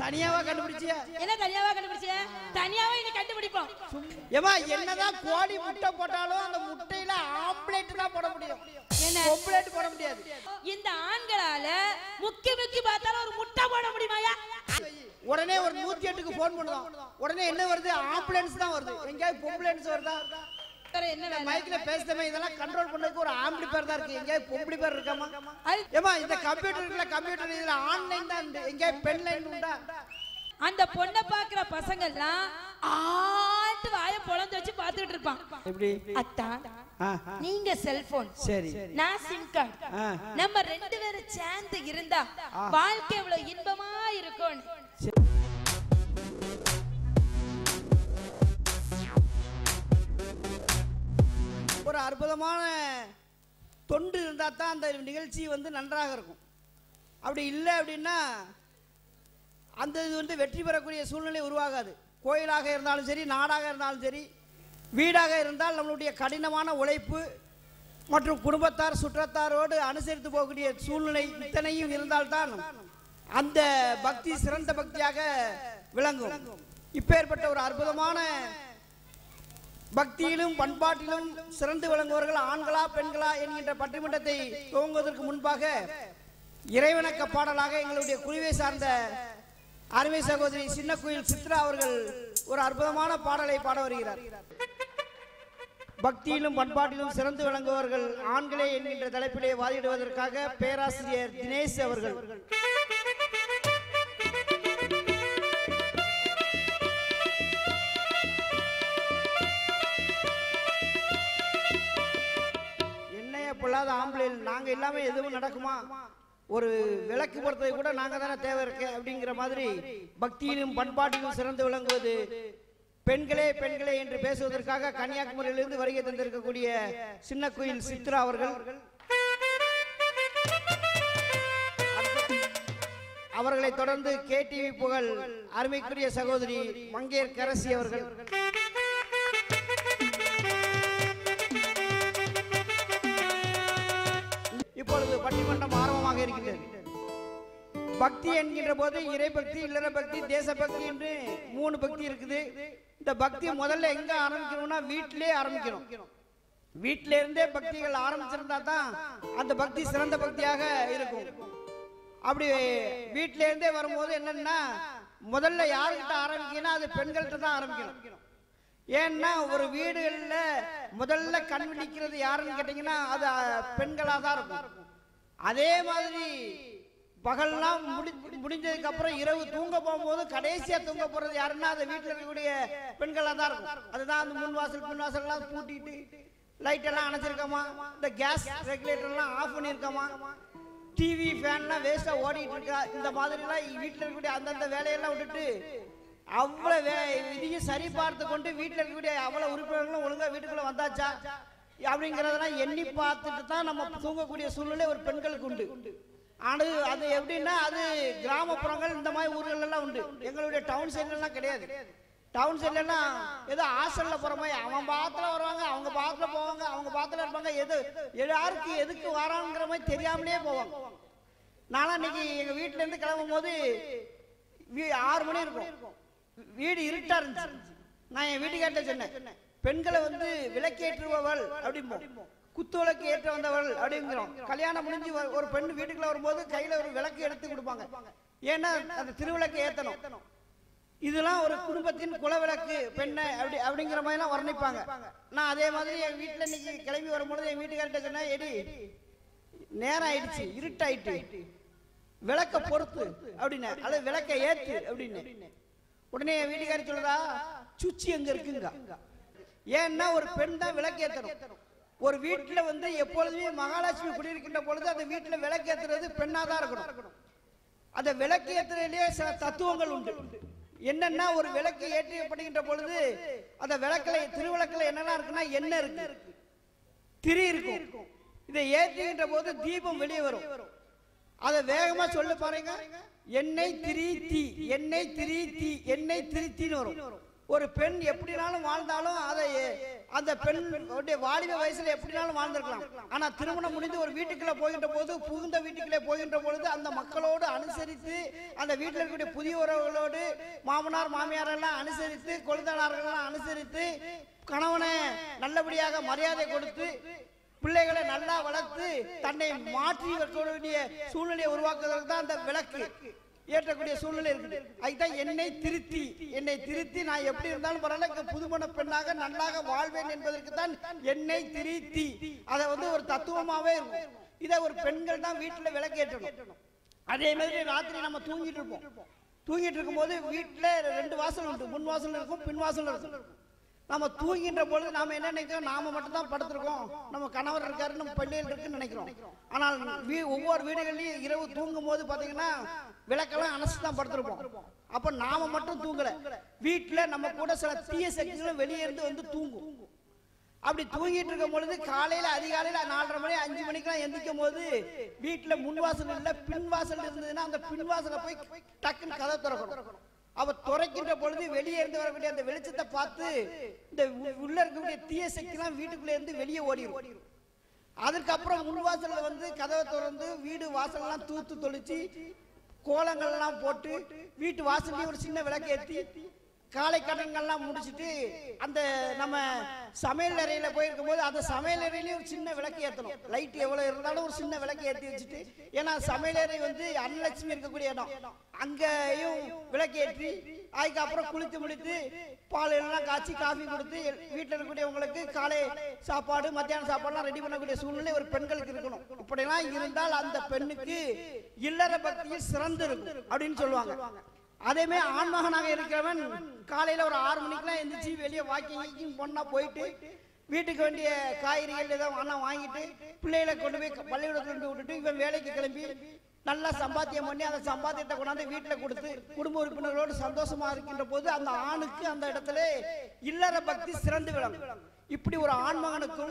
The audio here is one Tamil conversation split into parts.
தனியாவா கண்டுபிடிச்சிய என்ன தனியாவா கண்டுபிடிச்ச தனியாவே இனி கண்டுபிடிப்போம் ஏமா என்னதான் கோழி முட்டை போட்டாலும் அந்த முட்டையில ஆம்லேட் தான் போட முடியும் என்ன? ஆம்லேட் போட முடியாது இந்த ஆண்களால முக்கி முக்கி பார்த்தாலும் ஒரு முட்டை போட முடியுமாயா உடனே ஒரு நூத்தி எட்டுக்கு போன் பண்ணுவான் உடனே என்ன வருது ஆம்புலன்ஸ் தான் வருது எங்கேயாவது பொம்புலன்ஸ் வருதா வேற என்ன இந்த வேலை? மைக்ல பேசுறமே இதெல்லாம் கண்ட்ரோல் பண்ணதுக்கு ஒரு ஆம்பளி பேர் தான் இருக்கு எங்கேயாவது பொம்பளி பேர் இருக்காமா அது ஏமா இந்த கம்ப்யூட்டர் இருக்குல்ல கம்ப்யூட்டர் இதுல ஆன்லைன் தான் உண்டு எங்கேயாவது பென் லைன் உண்டா அந்த பொண்ணை பாக்குற பசங்க எல்லாம் ஆட்டு வாய பொழந்து வச்சு பார்த்துட்டு இருப்பான் எப்படி அத்தா ஆ, நீங்க செல்போன் சரி நான் சிம் கார்டு ஆ. நம்ம ரெண்டு பேரும் சேர்ந்து இருந்தா வாழ்க்கை எவ்வளவு இன்பமா இருக்கும் ஒரு அற்புதமான தொண்டு இருந்தால் தான் அந்த நிகழ்ச்சி வந்து நன்றாக இருக்கும் அப்படி இல்லை அப்படின்னா அந்த இது வந்து வெற்றி பெறக்கூடிய சூழ்நிலை உருவாகாது கோயிலாக இருந்தாலும் சரி நாடாக இருந்தாலும் சரி வீடாக இருந்தால் நம்மளுடைய கடினமான உழைப்பு மற்றும் குடும்பத்தார் சுற்றத்தாரோடு அனுசரித்து போகக்கூடிய சூழ்நிலை இத்தனையும் இருந்தால்தான் அந்த பக்தி சிறந்த பக்தியாக விளங்கும் இப்பேற்பட்ட ஒரு அற்புதமான பக்தியிலும் பண்பாட்டிலும் சிறந்து விளங்குவர்கள் ஆண்களா பெண்களா என்கின்ற பட்டிமன்றத்தை துவங்குவதற்கு முன்பாக இறைவணக்க பாடலாக எங்களுடைய குழுவை சார்ந்த அருமை சகோதரி சின்ன கோயில் சித்ரா அவர்கள் ஒரு அற்புதமான பாடலை பாட வருகிறார் பக்தியிலும் பண்பாட்டிலும் சிறந்து விளங்குவர்கள் ஆண்களே என்கின்ற தலைப்பிலே வாதிடுவதற்காக பேராசிரியர் தினேஷ் அவர்கள் என்னைய பொல்லாத ஆம்பளையில் நாங்க இல்லாம எதுவும் நடக்குமா ஒரு விளக்கு பொறுத்தது கூட நாங்க தானே தேவை இருக்கு அப்படிங்கிற மாதிரி பக்தியிலும் பண்பாட்டிலும் சிறந்து விளங்குவது பெண்களே பெண்களே என்று பேசுவதற்காக கன்னியாகுமரியிலிருந்து வருகை தந்திருக்கக்கூடிய சின்ன கோயில் சித்ரா அவர்கள் அவர்களை தொடர்ந்து கேடிவி புகழ் அருமைக்குரிய சகோதரி மங்கேர் கரசி அவர்கள் இப்பொழுது பட்டிமன்றம் ஆரம்பமாக இருக்கிறது பக்தி என்கின்ற போது இறை பக்தி இல்லற பக்தி தேச பக்தி என்று மூணு பக்தி இருக்குது இந்த பக்தி முதல்ல எங்க ஆரம்பிக்கணும்னா வீட்டிலே ஆரம்பிக்கணும் வீட்டில இருந்தே பக்திகள் ஆரம்பிச்சிருந்தா தான் அந்த பக்தி சிறந்த பக்தியாக இருக்கும் அப்படி வீட்டில இருந்தே வரும்போது என்னன்னா முதல்ல யாருக்கிட்ட ஆரம்பிக்கணும் அது பெண்கள்கிட்ட தான் ஆரம்பிக்கணும் ஏன்னா ஒரு வீடுகள்ல முதல்ல கண் விழிக்கிறது யாருன்னு கேட்டீங்கன்னா அது பெண்களாக தான் இருக்கும் அதே மாதிரி பகல்லாம் முடி முடிஞ்சதுக்கு அப்புறம் இரவு தூங்க போகும்போது கடைசியா தூங்க போறது யாருன்னா அது வீட்டுல இருக்கக்கூடிய பெண்களா தான் இருக்கும் அதுதான் அந்த முன் வாசல் பின் வாசல் எல்லாம் பூட்டிட்டு லைட் எல்லாம் அணைச்சிருக்கோமா இந்த கேஸ் ரெகுலேட்டர் எல்லாம் ஆஃப் பண்ணிருக்கோமா டிவி ஃபேன்லாம் வேஸ்டா ஓடிட்டு இருக்கா இந்த மாதிரி எல்லாம் வீட்டுல இருக்கக்கூடிய அந்தந்த வேலையெல்லாம் விட்டுட்டு அவ்வளவு வே- இதையும் சரி பார்த்து கொண்டு வீட்டுல இருக்கக்கூடிய அவ்வளவு உறுப்பினர்களும் ஒழுங்கா வீட்டுக்குள்ள வந்தாச்சா அப்படிங்கறதெல்லாம் எண்ணி பார்த்துட்டு தான் நம்ம தூங்கக்கூடிய சூழ்நிலை ஒரு பெண்களுக்கு உண்டு ஆனா அது எப்படின்னா அது கிராமப்புறங்கள் இந்த மாதிரி ஊர்கள் எல்லாம் உண்டு எங்களுடைய டவுன் சைடுல எல்லாம் கிடையாது டவுன் சைடுல எல்லாம் ஏதோ ஹாஸ்டல்ல போற மாதிரி அவன் பாத்துல வருவாங்க அவங்க பாத்துல போவாங்க அவங்க பாத்துல இருப்பாங்க எது யாருக்கு எதுக்கு வராங்கிற மாதிரி தெரியாமலே போவாங்க நானும் இன்னைக்கு எங்க வீட்டுல இருந்து கிளம்பும் போது வீ- ஆறு மணி இருக்கும் வீடு இருட்டா இருந்துச்சு நான் என் வீட்டுக்கார்ட்ட சொன்னேன் பெண்களை வந்து விளக்கேற்றுபவள் அப்படிம்போம் குத்து விளக்கு ஏற்ற வந்தவள் அப்படிங்கிறோம் கல்யாணம் முடிஞ்சு ஒரு- ஒரு பெண் வீட்டுக்குள்ள வரும்போது கையில ஒரு விளக்கு எடுத்து கொடுப்பாங்க ஏன்னா அந்த திருவிளக்கு ஏத்தணும் இதெல்லாம் ஒரு குடும்பத்தின் குலவிளக்கு பெண்ணை அப்படி அப்படிங்கிற மாதிரி எல்லாம் வர்ணிப்பாங்க நான் அதே மாதிரி என் வீட்டுல இன்னைக்கு கிளம்பி வரும்பொழுது என் வீட்டுக்கார்ட்ட சொன்னேன் எடி நேரம் ஆயிடுச்சு இருட்டாயிட்டு விளக்க பொறுத்து அப்படின்னு அல்லது விளக்க ஏத்து அப்படின்னு உடனே என் வீட்டுக்காரி சொல்லுதா சுச்சி எங்க இருக்குங்க ஏன்னா ஒரு பெண் தான் விளக்கு ஏத்தணும் ஒரு வீட்டுல வந்து எப்பொழுதுமே மகாலட்சுமி குடியிருக்கின்ற பொழுது அந்த வீட்டுல விளக்கு ஏத்துறது பெண்ணா தான் இருக்கணும் அந்த விளக்கு ஏத்துறதுலயே சில தத்துவங்கள் உண்டு என்னன்னா ஒரு விளக்கு ஏற்றப்படுகின்ற பொழுது அந்த விளக்குல திருவிளக்குல என்னெல்லாம் இருக்குன்னா எண்ணெய் இருக்கு திரி இருக்கும் இதை ஏற்றுகின்ற போது தீபம் வெளியே வரும் அதை வேகமா சொல்லு பாருங்க எண்ணெய் திரி தீ எண்ணெய் திரி தீ எண்ணெய் திரி தீன்னு வரும் ஒரு பெண் எப்படினாலும் வாழ்ந்தாலும் அதை அந்த பெண் வாலிப வயசுல எப்படினாலும் வாழ்ந்திருக்கலாம் ஆனா திருமணம் முடிந்து ஒரு வீட்டுக்குள்ள போகின்ற போது புகுந்த வீட்டுக்குள்ளே போகின்ற பொழுது அந்த மக்களோடு அனுசரித்து அந்த வீட்டில் இருக்கக்கூடிய புதிய உறவுகளோடு மாமனார் மாமியார் எல்லாம் அனுசரித்து கொழுந்தனார்களெல்லாம் அனுசரித்து கணவனை நல்லபடியாக மரியாதை கொடுத்து பிள்ளைகளை நல்லா வளர்த்து தன்னை மாற்றி வைக்கக்கூடிய சூழ்நிலையை உருவாக்குவதற்கு தான் அந்த விளக்கு ஏற்றக்கூடிய சூழ்நிலை இருக்குது அதுதான் என்னை திருத்தி என்னை திருத்தி நான் எப்படி இருந்தாலும் பரவாயில்ல இங்க புதுமண பெண்ணாக நல்லாக வாழ்வேன் என்பதற்கு தான் என்னை திருத்தி அதை வந்து ஒரு தத்துவமாவே இருக்கும் இதை ஒரு பெண்கள் தான் வீட்டுல விளக்கேற்றணும் அதே மாதிரி ராத்திரி நம்ம தூங்கிட்டு இருப்போம் தூங்கிட்டு இருக்கும்போது வீட்டுல ரெண்டு வாசல் உண்டு முன் வாசல் இருக்கும் பின் வாசல் இருக்கும் நம்ம தூங்கின்ற பொழுது நாம என்ன நினைக்கிறோம் நாம மட்டும் தான் படுத்திருக்கோம் நம்ம கணவர் இருக்காரு நம்ம பிள்ளைகள் இருக்குன்னு நினைக்கிறோம் ஆனால் வீ ஒவ்வொரு வீடுகள்லயும் இரவு தூங்கும் போது பாத்தீங்கன்னா விளக்கெல்லாம் அணைச்சு தான் படுத்திருப்போம் அப்ப நாம மட்டும் தூங்கல வீட்டுல நம்ம கூட சில தீய சக்திகளும் வெளியே இருந்து வந்து தூங்கும் அப்படி தூங்கிட்டு இருக்கும் பொழுது காலையில அதிகாலையில நாலரை மணி அஞ்சு மணிக்கெல்லாம் எந்திக்கும் போது வீட்டுல முன் வாசல் இல்ல பின் வாசல் இருந்ததுன்னா அந்த பின் வாசல போய் டக்குன்னு கதை திறக்கணும் அவ துறைக்கின்ற பொழுது வெளியே இருந்து வரக்கூடிய அந்த வெளிச்சத்தை பார்த்து இந்த உ- உள்ள இருக்கக்கூடிய தீய சக்திலாம் வீட்டுக்குள்ள இருந்து வெளியே ஓடிடும் அதுக்கப்புறம் முன்வாசல்ல வந்து கதவை திறந்து வீடு வாசல்லாம் தூத்து தொளிச்சு கோலங்கள் எல்லாம் போட்டு வீட்டு வாசல்லயே ஒரு சின்ன விளக்கு ஏத்தி காலை கடன்கள்லாம் முடிச்சிட்டு அந்த நம்ம சமையல் அறையில போயிருக்கும் போது அந்த சமையல் அறையிலயும் ஒரு சின்ன விளக்கு ஏத்தணும் லைட் எவ்வளவு இருந்தாலும் ஒரு சின்ன விளக்கு ஏத்தி வச்சுட்டு ஏன்னா சமையல் அறை வந்து அன்னலட்சுமி இருக்கக்கூடிய இடம் அங்கேயும் விளக்கு ஏற்றி அதுக்கப்புறம் குளித்து முடித்து பால் எல்லாம் காய்ச்சி காஃபி கொடுத்து வீட்டில் இருக்கக்கூடியவங்களுக்கு காலை சாப்பாடு மத்தியான சாப்பாடுலாம் ரெடி பண்ணக்கூடிய சூழ்நிலை ஒரு பெண்களுக்கு இருக்கணும் இப்படிலாம் இருந்தால் அந்த பெண்ணுக்கு இல்லற பக்தியில் சிறந்து இருக்கும் அப்படின்னு சொல்லுவாங்க அதேமே ஆண்மகனாக இருக்கிறவன் காலையில ஒரு ஆறு மணிக்கெல்லாம் எந்திரிச்சு வெளியே வாக்கிங் வாக்கிங் பொண்ணா போயிட்டு வீட்டுக்கு வேண்டிய காய்கறிகள் ஏதாவது அண்ணா வாங்கிட்டு பிள்ளைகளை கொண்டு போய் பள்ளிக்கூடத்துல கொண்டு விட்டுட்டு இவன் வேலைக்கு கிளம்பி நல்லா சம்பாத்தியம் பண்ணி அந்த சம்பாத்தியத்தை கொண்டாந்து வீட்டுல கொடுத்து குடும்ப உறுப்பினர்களோடு சந்தோஷமா இருக்கின்ற போது அந்த ஆணுக்கு அந்த இடத்துல இல்லற பக்தி சிறந்து விளங்கும் இப்படி ஒரு ஆண்மகனுக்கும்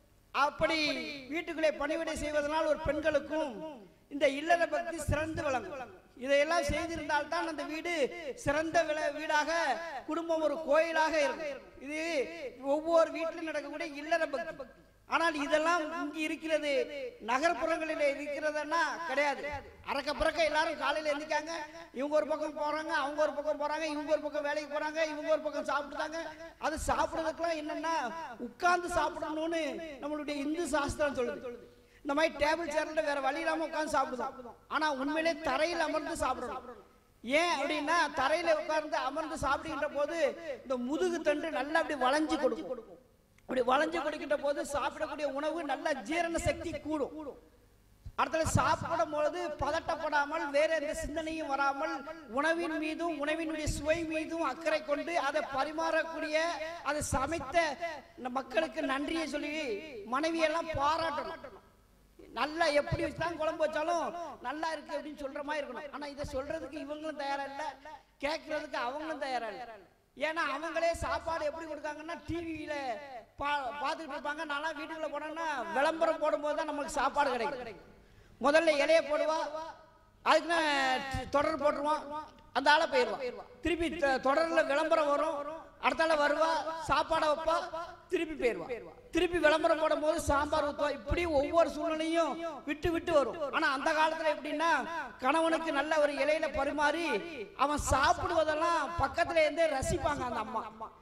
அப்படி வீட்டுக்குள்ளே பணிவிடை செய்வதனால் ஒரு பெண்களுக்கும் இந்த இல்லற பக்தி சிறந்து விளங்கும் இதையெல்லாம் செய்திருந்தால் தான் அந்த வீடு சிறந்த வில- வீடாக குடும்பம் ஒரு கோயிலாக இருக்கும் இது ஒவ்வொரு வீட்டிலும் நடக்கக்கூடிய இல்லற பக்தி ஆனால் இதெல்லாம் இங்கு இருக்கிறது நகர்ப்புறங்களில் இருக்கிறதுன்னா கிடையாது அறக்க பிறக்க எல்லாரும் காலையில எந்திரிக்காங்க இவங்க ஒரு பக்கம் போறாங்க அவங்க ஒரு பக்கம் போறாங்க இவங்க ஒரு பக்கம் வேலைக்கு போறாங்க இவங்க ஒரு பக்கம் சாப்பிடுறாங்க அது சாப்பிடுறதுக்குலாம் என்னன்னா உட்கார்ந்து சாப்பிடணும்னு நம்மளுடைய இந்து சாஸ்திரம் சொல்லுது இந்த மாதிரி டேபிள் சேர்ல வேற வழி இல்லாம உட்கார்ந்து சாப்பிடுவோம் ஆனா உண்மையிலே தரையில் அமர்ந்து சாப்பிடணும் ஏன் அப்படின்னா தரையில உட்கார்ந்து அமர்ந்து சாப்பிடுகின்ற போது இந்த முதுகு தண்டு நல்லா அப்படி வளைஞ்சு கொடுக்கும் அப்படி வளைஞ்சு கொடுக்கின்ற போது சாப்பிடக்கூடிய உணவு நல்ல ஜீரண சக்தி கூடும் அடுத்தது சாப்பிடும் பொழுது பதட்டப்படாமல் வேற எந்த சிந்தனையும் வராமல் உணவின் மீதும் உணவினுடைய சுவை மீதும் அக்கறை கொண்டு அதை பரிமாறக்கூடிய அதை சமைத்த இந்த மக்களுக்கு நன்றியை சொல்லி மனைவியெல்லாம் பாராட்டணும் நல்லா எப்படி வச்சுதான் குழம்பு வச்சாலும் நல்லா இருக்கு அப்படின்னு சொல்ற மாதிரி இருக்கணும் ஆனா இதை சொல்றதுக்கு இவங்களும் தயாரா இல்ல கேட்கறதுக்கு அவங்களும் தயாரா இல்ல ஏன்னா அவங்களே சாப்பாடு எப்படி கொடுக்காங்கன்னா டிவியில பா பார்த்துக்கிட்டு இருப்பாங்க நான்லாம் வீட்டுக்குள்ள போனேன்னா விளம்பரம் போடும்போது தான் நமக்கு சாப்பாடு கிடைக்கும் முதல்ல இலைய போடுவா அதுக்கு நான் தொடர் போட்டுருவான் அந்த ஆளை போயிடுவான் திருப்பி த- தொடர்ல விளம்பரம் வரும் அடுத்தால வருவா சாப்பாடை வைப்பா திருப்பி போயிடுவா திருப்பி விளம்பரம் போடும் போது சாம்பார் ஊத்துவா இப்படி ஒவ்வொரு சூழ்நிலையும் விட்டு விட்டு வரும் ஆனா அந்த காலத்துல எப்படின்னா கணவனுக்கு நல்ல ஒரு இலையில பரிமாறி அவன் சாப்பிடுவதெல்லாம் பக்கத்துல இருந்தே ரசிப்பாங்க அந்த அம்மா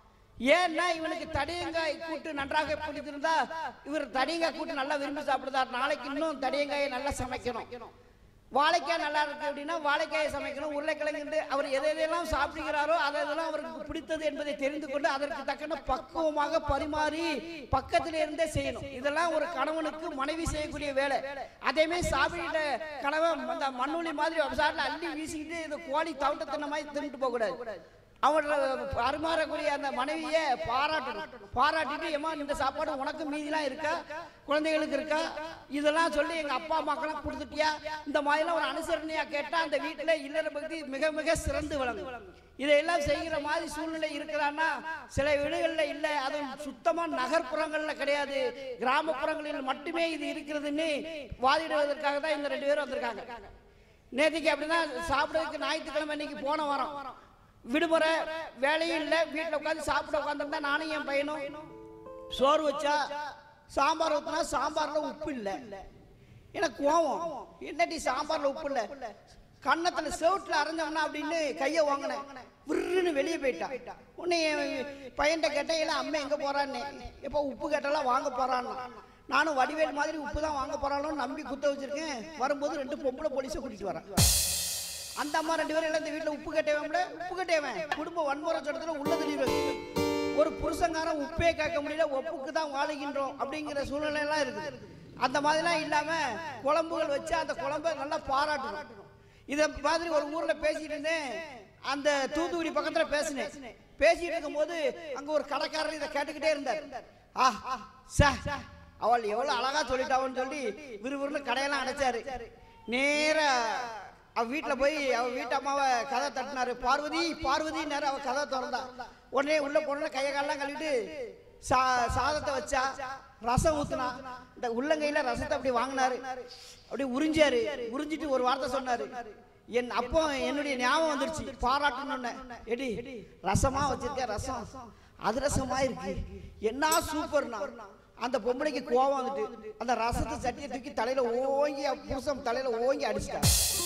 ஏன்னா இவனுக்கு தடியங்காய் கூட்டு நன்றாக பிடித்திருந்தா இவர் தடியங்காய் கூட்டு நல்லா விரும்பி சாப்பிடுதார் நாளைக்கு இன்னும் தடியங்காயை நல்லா சமைக்கணும் வாழைக்காய் நல்லா இருக்கு அப்படின்னா வாழைக்காயை சமைக்கணும் உருளைக்கிழங்கு அவர் எதை எதையெல்லாம் சாப்பிடுகிறாரோ அதை இதெல்லாம் அவருக்கு பிடித்தது என்பதை தெரிந்து கொண்டு அதற்கு தக்கன பக்குவமாக பரிமாறி பக்கத்திலே இருந்தே செய்யணும் இதெல்லாம் ஒரு கணவனுக்கு மனைவி செய்யக்கூடிய வேலை அதேமே சாப்பிட்ட கணவன் அந்த மண்ணுளி மாதிரி சாட்டில் அள்ளி வீசிக்கிட்டு இந்த கோழி தவிட்டத்தின மாதிரி தின்னுட்டு போக கூடாது அவங்கள பரிமாறக்கூடிய அந்த மனைவியை பாராட்டணும் பாராட்டிட்டு ஏமா இந்த சாப்பாடு உனக்கு மீதிலாம் இருக்கா குழந்தைகளுக்கு இருக்கா இதெல்லாம் சொல்லி எங்க அப்பா அம்மாக்கெல்லாம் கொடுத்துட்டியா இந்த மாதிரிலாம் ஒரு அனுசரணையா கேட்டா அந்த வீட்டுல இல்லற பக்தி மிக மிக சிறந்து விளங்கும் இதையெல்லாம் செய்கிற மாதிரி சூழ்நிலை இருக்கிறான்னா சில வீடுகள்ல இல்ல அது சுத்தமா நகர்ப்புறங்கள்ல கிடையாது கிராமப்புறங்களில் மட்டுமே இது இருக்கிறதுன்னு வாதிடுவதற்காக தான் இந்த ரெண்டு பேரும் வந்திருக்காங்க நேற்றுக்கு அப்படிதான் சாப்பிடுறதுக்கு ஞாயிற்றுக்கிழமை இன்னைக்கு போன வாரம் விடுமுறை வேலையும் இல்லை வீட்டில் உட்காந்து சாப்பிட உட்காந்துருந்தா நானும் என் பையனும் சோறு வச்சா சாம்பார் ஊற்றினா சாம்பாரில் உப்பு இல்லை எனக்கு கோவம் என்னடி சாம்பாரில் உப்பு இல்லை கன்னத்துல செவுட்டில் அரைஞ்சோம்னா அப்படின்னு கையை வாங்கினேன் விருன்னு வெளியே போயிட்டா உன்னை என் பையன்கிட்ட கேட்டேன் இல்லை அம்மா எங்கே போறான்னு எப்போ உப்பு கேட்டாலாம் வாங்க போறான்னு நானும் வடிவேல் மாதிரி உப்பு தான் வாங்க போறாலும் நம்பி குத்த வச்சிருக்கேன் வரும்போது ரெண்டு பொம்பளை போலீஸை கூட்டிட்டு வரேன் அந்த அம்மா ரெண்டு பேரும் எல்லாம் இந்த வீட்டில் உப்பு கட்டேவன்ல உப்பு கட்டேவன் குடும்ப வன்முறை சட்டத்தில் உள்ள தள்ளி ஒரு புருஷங்காரன் உப்பே கேட்க முடியல ஒப்புக்கு தான் வாழுகின்றோம் அப்படிங்கிற சூழ்நிலை எல்லாம் இருக்குது அந்த மாதிரிலாம் இல்லாம குழம்புகள் வச்சு அந்த குழம்பை நல்லா பாராட்டணும் இத மாதிரி ஒரு ஊர்ல பேசிட்டு இருந்தேன் அந்த தூத்துக்குடி பக்கத்துல பேசினேன் பேசிட்டு இருக்கும்போது அங்க ஒரு கடைக்காரர் இதை கேட்டுக்கிட்டே இருந்தார் ஆ சே அவள் எவ்வளவு அழகா சொல்லிட்டாவன்னு சொல்லி விறுவிறுன்னு கடையெல்லாம் அடைச்சாரு நேரா அவ வீட்டுல போய் அவ வீட்டு அம்மாவை கதை தட்டினாரு பார்வதி பார்வதி நேரம் அவ கதை திறந்தா உடனே உள்ள போன கையை காலெல்லாம் கழுவிட்டு சா சாதத்தை வச்சா ரசம் ஊத்துனா இந்த உள்ளங்கையில ரசத்தை அப்படி வாங்கினாரு அப்படி உறிஞ்சாரு உறிஞ்சிட்டு ஒரு வார்த்தை சொன்னாரு என் அப்போ என்னுடைய ஞாபகம் வந்துருச்சு பாராட்டணும்னு எடி ரசமா வச்சிருக்க ரசம் அதிரசமா இருக்கு என்ன சூப்பர்னா அந்த பொம்பளைக்கு கோவம் வந்துட்டு அந்த ரசத்தை சட்டியை தூக்கி தலையில ஓங்கி புருஷன் தலையில ஓங்கி அடிச்சிட்டா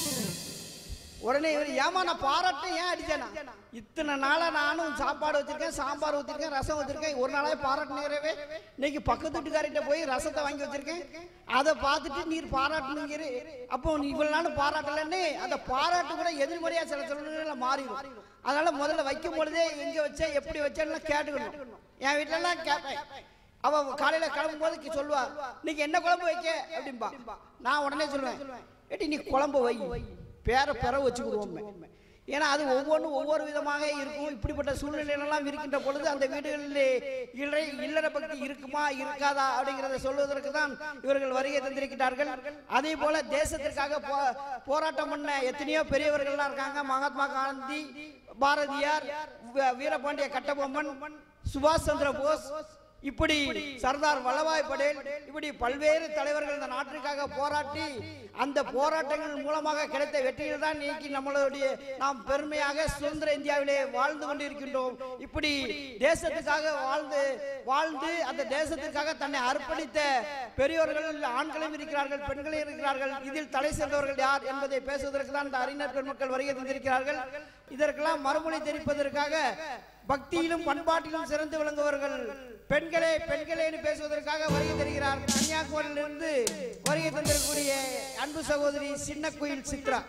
உடனே இவர் ஏமா நான் பாராட்ட ஏன் அடிச்சேனா இத்தனை நாளா நானும் சாப்பாடு வச்சிருக்கேன் சாம்பார் வச்சிருக்கேன் ரசம் வச்சிருக்கேன் ஒரு நாளாவே பாராட்டினேரவே இன்னைக்கு பக்கத்து வீட்டுக்காரிட்ட போய் ரசத்தை வாங்கி வச்சிருக்கேன் அதை பார்த்துட்டு நீர் பாராட்டணுங்கிற அப்போ நீ இவ்வளவு நாள் பாராட்டலன்னு அந்த பாராட்டு கூட எதிர்மறையா சில சூழ்நிலையில மாறிடும் அதனால முதல்ல வைக்கும் பொழுதே எங்க வச்ச எப்படி வச்சேன்னு கேட்டுக்கணும் என் வீட்டுல எல்லாம் கேட்பேன் அவ காலையில கிளம்பும் போது சொல்லுவா இன்னைக்கு என்ன குழம்பு வைக்க அப்படிம்பா நான் உடனே சொல்லுவேன் ஏடி நீ குழம்பு வை பேர பெற வச்சுக்கிடுவோம் ஏன்னா அது ஒவ்வொன்றும் ஒவ்வொரு விதமாக இருக்கும் இப்படிப்பட்ட சூழ்நிலையெல்லாம் இருக்கின்ற பொழுது அந்த வீடுகளிலே இல்லை இல்லற பக்தி இருக்குமா இருக்காதா அப்படிங்கிறத சொல்வதற்கு தான் இவர்கள் வருகை தந்திருக்கிறார்கள் அதே போல தேசத்திற்காக போ- போராட்டம் பண்ண எத்தனையோ பெரியவர்கள்லாம் இருக்காங்க மகாத்மா காந்தி பாரதியார் வீ- வீரபாண்டிய கட்டபொம்மன் சுபாஷ் சந்திர போஸ் இப்படி சர்தார் வல்லபாய் படேல் இப்படி பல்வேறு தலைவர்கள் இந்த நாட்டிற்காக போராட்டி அந்த போராட்டங்கள் மூலமாக கிடைத்த வெற்றிகள் தான் இன்னைக்கு நம்மளுடைய நாம் பெருமையாக சுதந்திர இந்தியாவிலே வாழ்ந்து கொண்டிருக்கின்றோம் இப்படி தேசத்துக்காக வாழ்ந்து வாழ்ந்து அந்த தேசத்திற்காக தன்னை அர்ப்பணித்த பெரியோர்கள் ஆண்களும் இருக்கிறார்கள் பெண்களும் இருக்கிறார்கள் இதில் தலை சிறந்தவர்கள் யார் என்பதை பேசுவதற்கு தான் இந்த அறிஞர் பெருமக்கள் வருகை தந்திருக்கிறார்கள் இதற்கெல்லாம் மறுமொழி தெரிவிப்பதற்காக பக்தியிலும் பண்பாட்டிலும் சிறந்து விளங்குவர்கள் பெண்களே பெண்களேன்னு பேசுவதற்காக வருகை தருகிறார் கன்னியாகுமரியிலிருந்து வருகை தந்திருக்கக்கூடிய அன்பு சகோதரி சின்ன குயில் சித்ரா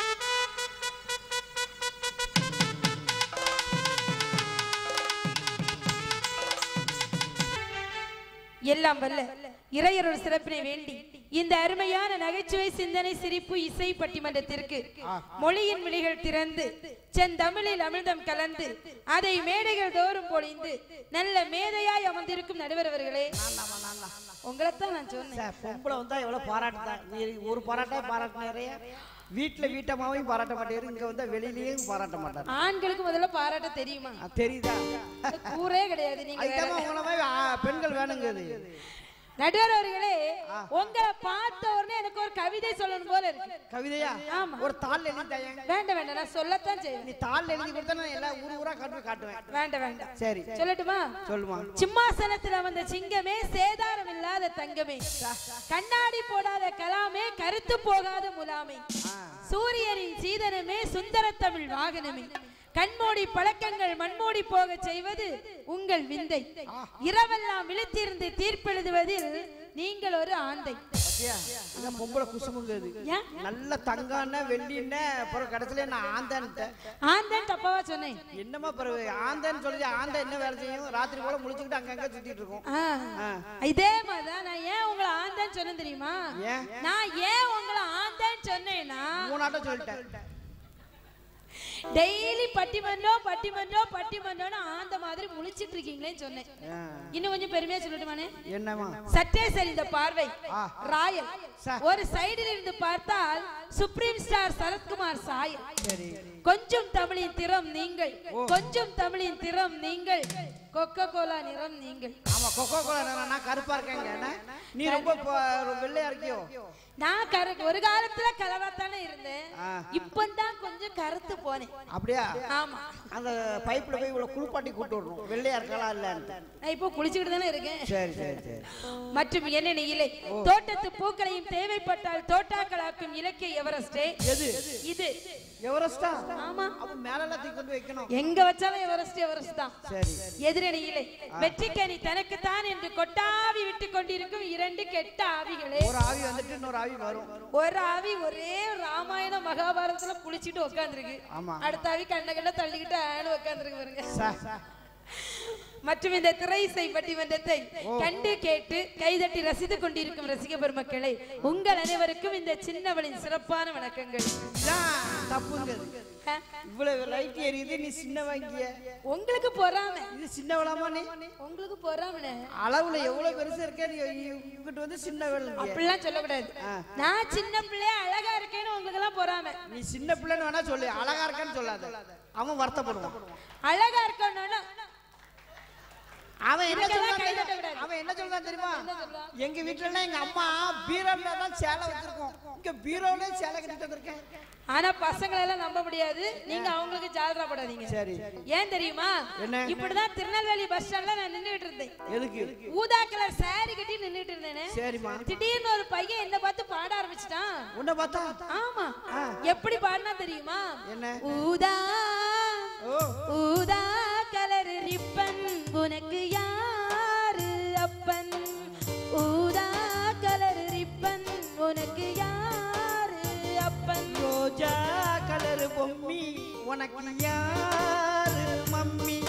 எல்லாம் வல்ல இறையரோட சிறப்பினை வேண்டி இந்த அருமையான நகைச்சுவை சிந்தனை சிரிப்பு இசை பட்டிமன்றத்திற்கு மொழியின் விழிகள் திறந்து செந்தமிழில் அமிர்தம் கலந்து அதை மேடைகள் தோறும் பொழிந்து நல்ல மேதையாய் அமர்ந்திருக்கும் நடுவர் அவர்களே உங்களைத்தான் நான் சொன்னேன் சார், பொம்பளை வந்தா எவ்வளவு பாராட்டுதான் நீ ஒரு பாராட்டா பாராட்டினாரே வீட்டுல வீட்டம்மாவையும் பாராட்ட மாட்டேரு இங்க வந்தா வெளியிலயும் பாராட்ட மாட்டாரு ஆண்களுக்கு முதல்ல பாராட்ட தெரியுமா ஆ, தெரியுதா கூறே கிடையாது நீங்க வேற. அதுக்காக உங்களை மாதிரி ஆ, பெண்கள் வேணுங்குது நடுவர் அவர்களே உங்களை பார்த்த உடனே எனக்கு ஒரு கவிதை சொல்லணும் போல இருக்கு கவிதையா ஆமா. ஒரு தாள் எழுதி தாயேன் வேண்டாம் வேண்டாம் நான் சொல்லத்தான் செய்வேன் நீ தாள் எழுதி கொடுத்தா நான் எல்லா ஊர் ஊரா காட்டு காட்டுவேன் வேண்டாம் வேண்டாம் சரி சொல்லட்டுமா சொல்லுமா சிம்மாசனத்துல வந்த சிங்கமே சேதாரம் இல்லாத தங்கமே கண்ணாடி போடாத கலாமே கருத்து போகாத முலாமே சூரியனின் சீதனமே சுந்தர தமிழ் வாகனமே கண்மூடி பழக்கங்கள் மண்மூடி போக செய்வது உங்கள் விந்தை இரவெல்லாம் விழித்திருந்து தீர்ப்பெழுதுவதில் நீங்கள் ஒரு ஆந்தை பாத்தியா? இதான் பொம்பளை குசுமுங்குது ஏன் நல்ல தங்கம்னா வெள்ளின்னா அப்புறம் கடைசியில நான் ஆந்தான்ட்டேன் ஆந்தான் தப்பாவா சொன்னேன் என்னமா பிறகு ஆந்தான்னு சொல்லி ஆந்தா என்ன வேலை செய்யும் ராத்திரி போல முழிச்சுக்கிட்டு அங்கங்க சுத்திட்டு இருக்கோம் ஆ. இதே மாதிரிதான் நான் ஏன் உங்களை ஆந்தான்னு சொன்னேன் தெரியுமா ஏன் நான் ஏன் உங்களை ஆந்தான்னு சொன்னேன்னா மூணாட்டம் சொல்லிட்டேன் டெய்லி பட்டிமன்றம் பட்டிமன்றம் பட்டிமன்றம்னு ஆந்த மாதிரி முழிச்சிட்டு இருக்கீங்களேன்னு சொன்னேன் ஆ, இன்னும் கொஞ்சம் பெருமையா சொல்லட்டுமானே என்னமா சற்றே சரி இந்த பார்வை ஆ. ராயல் ச- ஒரு சைடில் இருந்து பார்த்தால் சுப்ரீம் ஸ்டார் சரத்குமார் சாய் சரி கொஞ்சம் தமிழின் திறம் நீங்கள் கொஞ்சம் தமிழின் திறம் நீங்கள் கொக்கோ கோலா நிறம் நீங்கள் ஆமா கொக்கோ கோலா நான் கருப்பா இருக்கேங்க என்ன? நீ ரொம்ப ப- வெள்ளையா இருக்கியோ நான் கரு ஒரு காலத்துல கலராத்தானே இருந்தேன் ஆ. இப்பதான் கொஞ்சம் கருத்து போனேன் அப்படியா ஆமா அந்த பைப்ல போய் இவ்வளவு குளிப்பாட்டி கூட்டு வரணும் வெள்ளையா இருக்கலாம் இல்லன்னு நான் இப்போ குளிச்சுக்கிட்டு தானே இருக்கேன் சரி சரி சரி மற்றும் என்ன இலை தோட்டத்து பூக்களையும் தேவைப்பட்டால் தோட்டாக்களாக்கும் இலக்கிய எவரெஸ்டே எது இது எவரெஸ்டா ஆமா அப்ப மேலெல்லாம் தூக்கி கொண்டு வைக்கணும் எங்க வச்சாலும் எவரெஸ்ட் எவரெஸ்ட் தான் சரி எதிரணி இலை வெற்றிக்கனி தனக்குத்தான் என்று கொட்டாவி விட்டு கொண்டிருக்கும் இரண்டு கெட்ட ஆவிகளே ஒரு ஆவி வந்துட்டு இன்னொரு ஆவி வரும் ஒரு ஆவி ஒரே ராமாயண மகாபாரதத்துல புளிச்சிட்டு உட்காந்துருக்கு ஆமா. அடுத்த ஆவி கண்ண கண்ண தள்ளிக்கிட்டு ஆளு உட்காந்துருக்கு பாருங்க ச- மற்றும் இந்த திரை இசை பட்டிமன்றத்தை கண்டு கேட்டு கைதட்டி ரசித்துக் கொண்டிருக்கும் ரசிக பெருமக்களே உங்கள் அனைவருக்கும் இந்த சின்னவளின் சிறப்பான வணக்கங்கள் இதான் தப்புங்க இது. ஆ, இவ்வளவு லைட் எரியுது நீ சின்ன வாங்கிய உங்களுக்கு பொறாம இது சின்னவளாமா நீ உங்களுக்கு பொறாமல அளவுல எவ்வளவு பெருசா இருக்க நீ இங்கிட்டு வந்து சின்ன வெள்ளங்க அப்படிலாம் சொல்லக்கூடாது நான் சின்ன பிள்ளைய அழகா இருக்கேன்னு உங்களுக்கு எல்லாம் பொறாம நீ சின்ன பிள்ளைன்னு வேணா சொல்லு அழகா இருக்கேன்னு சொல்லாத அவன் வருத்தப்படுவான் அழகா இருக்கணும்னா அவன் என்ன அதுக்கெல்லாம் சொல்றான் கை தெரியுமா? தட்டக்கூடாது. அவன் என்ன சொல்றான் தெரியுமா என்ன சொல்றான்? எங்க வீட்டுல எல்லாம் எங்க அம்மா பீரோல தான் சேலை வச்சிருக்கோம் இங்க பீரோல சேலை கட்டிட்டு வந்திருக்கேன் ஆனா பசங்களை எல்லாம் நம்ப முடியாது நீங்க அவங்களுக்கு ஜாலரா படாதீங்க சரி ஏன் தெரியுமா என்ன? இப்படிதான் திருநெல்வேலி பஸ் ஸ்டாண்ட்ல நான் நின்னுட்டு இருந்தேன் எதுக்கு ஊதா கலர் saree கட்டி நின்னுட்டு இருந்தேனே சரிம்மா திடீர்னு ஒரு பையன் என்ன பார்த்து பாட ஆரம்பிச்சிட்டான் உன்னை பார்த்தா ஆமா எப்படி பாடினா தெரியுமா என்ன ஊதா ஓ ஊதா கலர் ரிப்பன் உனக்கு யாரு அப்பன் ஊதா கலர் ரிப்பன் உனக்கு யாரு அப்பன் ரோஜா கலர் பொம்மி உனக்கு யாரு மம்மி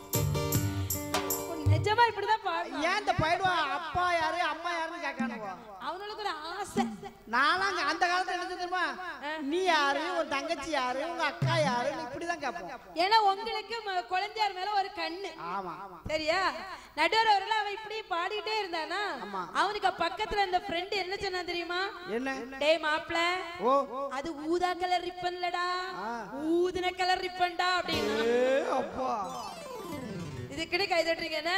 நிஜமா இப்படிதான் பாடுவான் ஏன் இந்த பயிடுவா அப்பா யாரு அம்மா யாருன்னு கேட்கானுவோ அவனுக்கு ஒரு ஆசை நானும் அங்க அந்த காலத்துல என்ன தெரியுமா நீ யாரு உன் தங்கச்சி யாரு உங்க அக்கா யாரு இப்படிதான் கேட்போம் ஏன்னா உங்களுக்கு ம- குழந்தையார் மேல ஒரு கண்ணு ஆமா ஆமா சரியா நடுவர் அவர்கள் அவன் இப்படி பாடிட்டே இருந்தானா ஆமா. அவனுக்கு பக்கத்துல அந்த ஃப்ரெண்ட் என்ன சொன்னா தெரியுமா என்ன டேய் மாப்ள ஓ அது ஊதா கலர் ரிப்பன்லடா ஆ. ஊதுன கலர் ரிப்பன்டா அப்படின்னா ஏ அப்பா இதுக்கிட்ட கை தட்டுறீங்க என்ன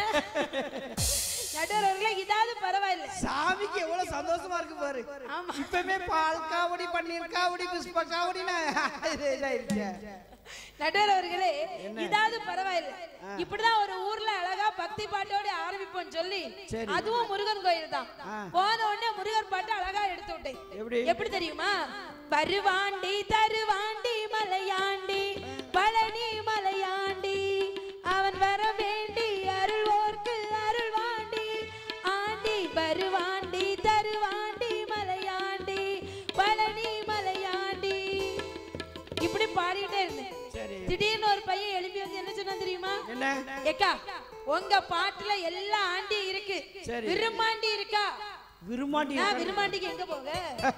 நடுவர் அவர்களே இதாவது பரவாயில்ல சாமிக்கு எவ்வளவு சந்தோஷமா இருக்கு பாரு ஆமா. இப்பவுமே பால் காவடி பன்னீர் காவடி புஷ்ப காவடினா இது இதாயிருச்சு நடுவர் அவர்களே இதாவது பரவாயில்ல இப்படிதான் ஒரு ஊர்ல அழகா பக்தி பாட்டோட ஆரம்பிப்போம் சொல்லி சரி. அதுவும் முருகன் கோயில் தான் ஆ. போன உடனே முருகன் பாட்டு அழகா எடுத்து விட்டேன் எப்படி? எப்படி தெரியுமா வருவாண்டி தருவாண்டி மலையாண்டி பழனி மலையாண்டி அவன் வர வேண்டி அருள்வோர்க்கு அருள்வாண்டி ஆண்டி வருவாண்டி தருவாண்டி மலையாண்டி பழனி மலையாண்டி இப்படி பாடிட்டே இருந்தேன் சரி திடீர்னு ஒரு பையன் எழுப்பி வந்து என்ன சொன்னா தெரியுமா என்ன ஏக்கா உங்க பாட்டுல எல்லா ஆண்டி இருக்கு சரி. விரும்மாண்டி இருக்கா விரும்மாண்டி நான் விரும்மாண்டிக்கு எங்க போக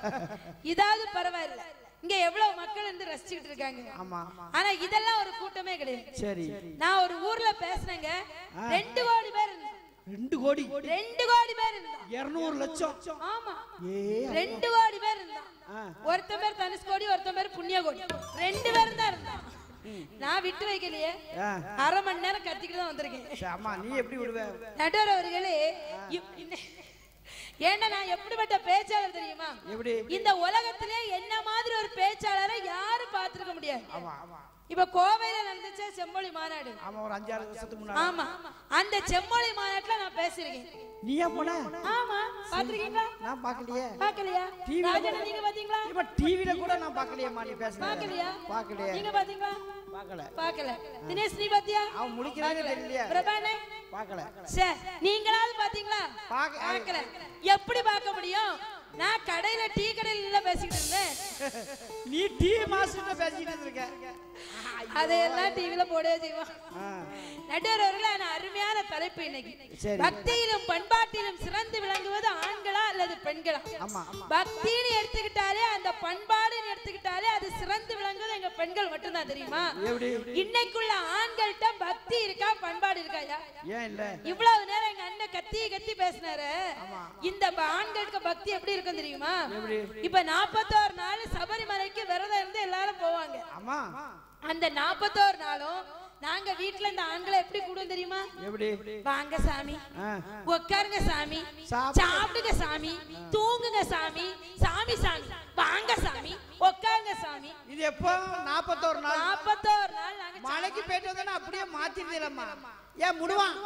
இதாவது பரவாயில்ல இங்க எவ்வளவு மக்கள் வந்து ரசிச்சுக்கிட்டு இருக்காங்க ஆமா ஆனா இதெல்லாம் ஒரு கூட்டமே கிடையாது சரி நான் ஒரு ஊர்ல பேசுனேங்க ரெண்டு கோடி பேர் இருந்தான். ரெண்டு கோடி ரெண்டு கோடி பேர் இருந்தான் இருநூறு லட்சம் ஆமா ஏ ரெண்டு கோடி பேர் இருந்தான் ஆ. ஒருத்தன் பேர் தனுஷ்கோடி ஒருத்தன் பேர் புண்ணியகோடி ரெண்டு பேரும் தான் இருந்தான் நான் விட்டு வைக்கலையே ஆ. அரை மணி நேரம் கத்திக்கிட்டு தான் வந்திருக்கேன் சரி, அம்மா நீ எப்படி விடுவ நடுவர் அவர்களே இப்- இந்த- ஏன்னா நான் எப்படிப்பட்ட பேச்சாளர் தெரியுமா எப்படி இந்த உலகத்திலே என்ன மாதிரி ஒரு பேச்சாளரை யாரும் பார்த்திருக்க முடியாது ஆமா ஆமா இப்ப கோவையில நடந்துச்சே செம்மொழி மாநாடு ஆமா ஒரு அஞ்சாறு வருஷத்துக்கு முன்னாடி ஆமா அந்த செம்மொழி மாநாட்டுல நான் பேசியிருக்கேன் நீயா போன ஆமா பாத்திருக்கீங்களா நான் பார்க்கலையே பாக்கலையா TV ல ராஜண்ணா நீங்க பாத்தீங்களா இப்ப டிவில கூட நான் பார்க்கலையேம்மா நீ பேசுன பாக்கலையா பார்க்கலையே நீங்க பாத்தீங்களா பார்க்கல பாக்கல தினேஷ் நீ பாத்தியா அவன் முடிக்கிறானே தெரியலையே பிரபானே பார்க்கல சே நீங்களாவது பாத்தீங்களா பாக்க- பார்க்கல எப்படி பார்க்க முடியும் நான் கடையில டீ கடையில இல்ல பேசிக்கிட்டு இருந்தேன் நீ டிவி மாஸ்டர் பேசிட்டு இருக்க அதையெல்லாம் டிவில போடவே செய்வோம் ஆ. நடுவர் அவர்களே ஆனா அருமையான தலைப்பு இன்னைக்கு சரி. பக்தியிலும் பண்பாட்டிலும் சிறந்து விளங்குவது ஆண்களா அல்லது பெண்களா ஆமா ஆமா பக்தின்னு எடுத்துக்கிட்டாலே அந்த பண்பாடுன்னு எடுத்துக்கிட்டாலே அது சிறந்து விளங்குவது எங்க பெண்கள் மட்டும்தான் தெரியுமா எப்படி இன்னைக்குள்ள ஆண்கள்ட்ட பக்தி இருக்கா பண்பாடு இருக்காயா ஏன் இல்ல இவ்வளவு நேரம் எங்க அண்ணன் கத்தி கத்தி பேசினாரு இந்த ப- ஆண்களுக்கு பக்தி எப்படி இருக்கும் தெரியுமா எப்படி? இப்ப நாற்பத்தோரு நாள் சபரிமலைக்கு விரதம் இருந்து எல்லாரும் போவாங்க ஆமா அந்த நாற்பத்தோரு நாளும் நாங்க வீட்டுல இந்த ஆண்களை எப்படி கூடுவோம் தெரியுமா எப்படி வாங்க சாமி ஆ. உட்காருங்க சாமி சாப்பிடு. சாப்பிடுங்க சாமி தூங்குங்க சாமி சாமி சாமி வாங்க சாமி உட்காருங்க சாமி இது எப்போ நாற்பத்தோரு நாள் நாற்பத்தோரு நாள் நாங்க மலைக்கு போயிட்டு வந்தா அப்படியே மாத்திருந்தீங்களம்மா ஏன் முடுவான்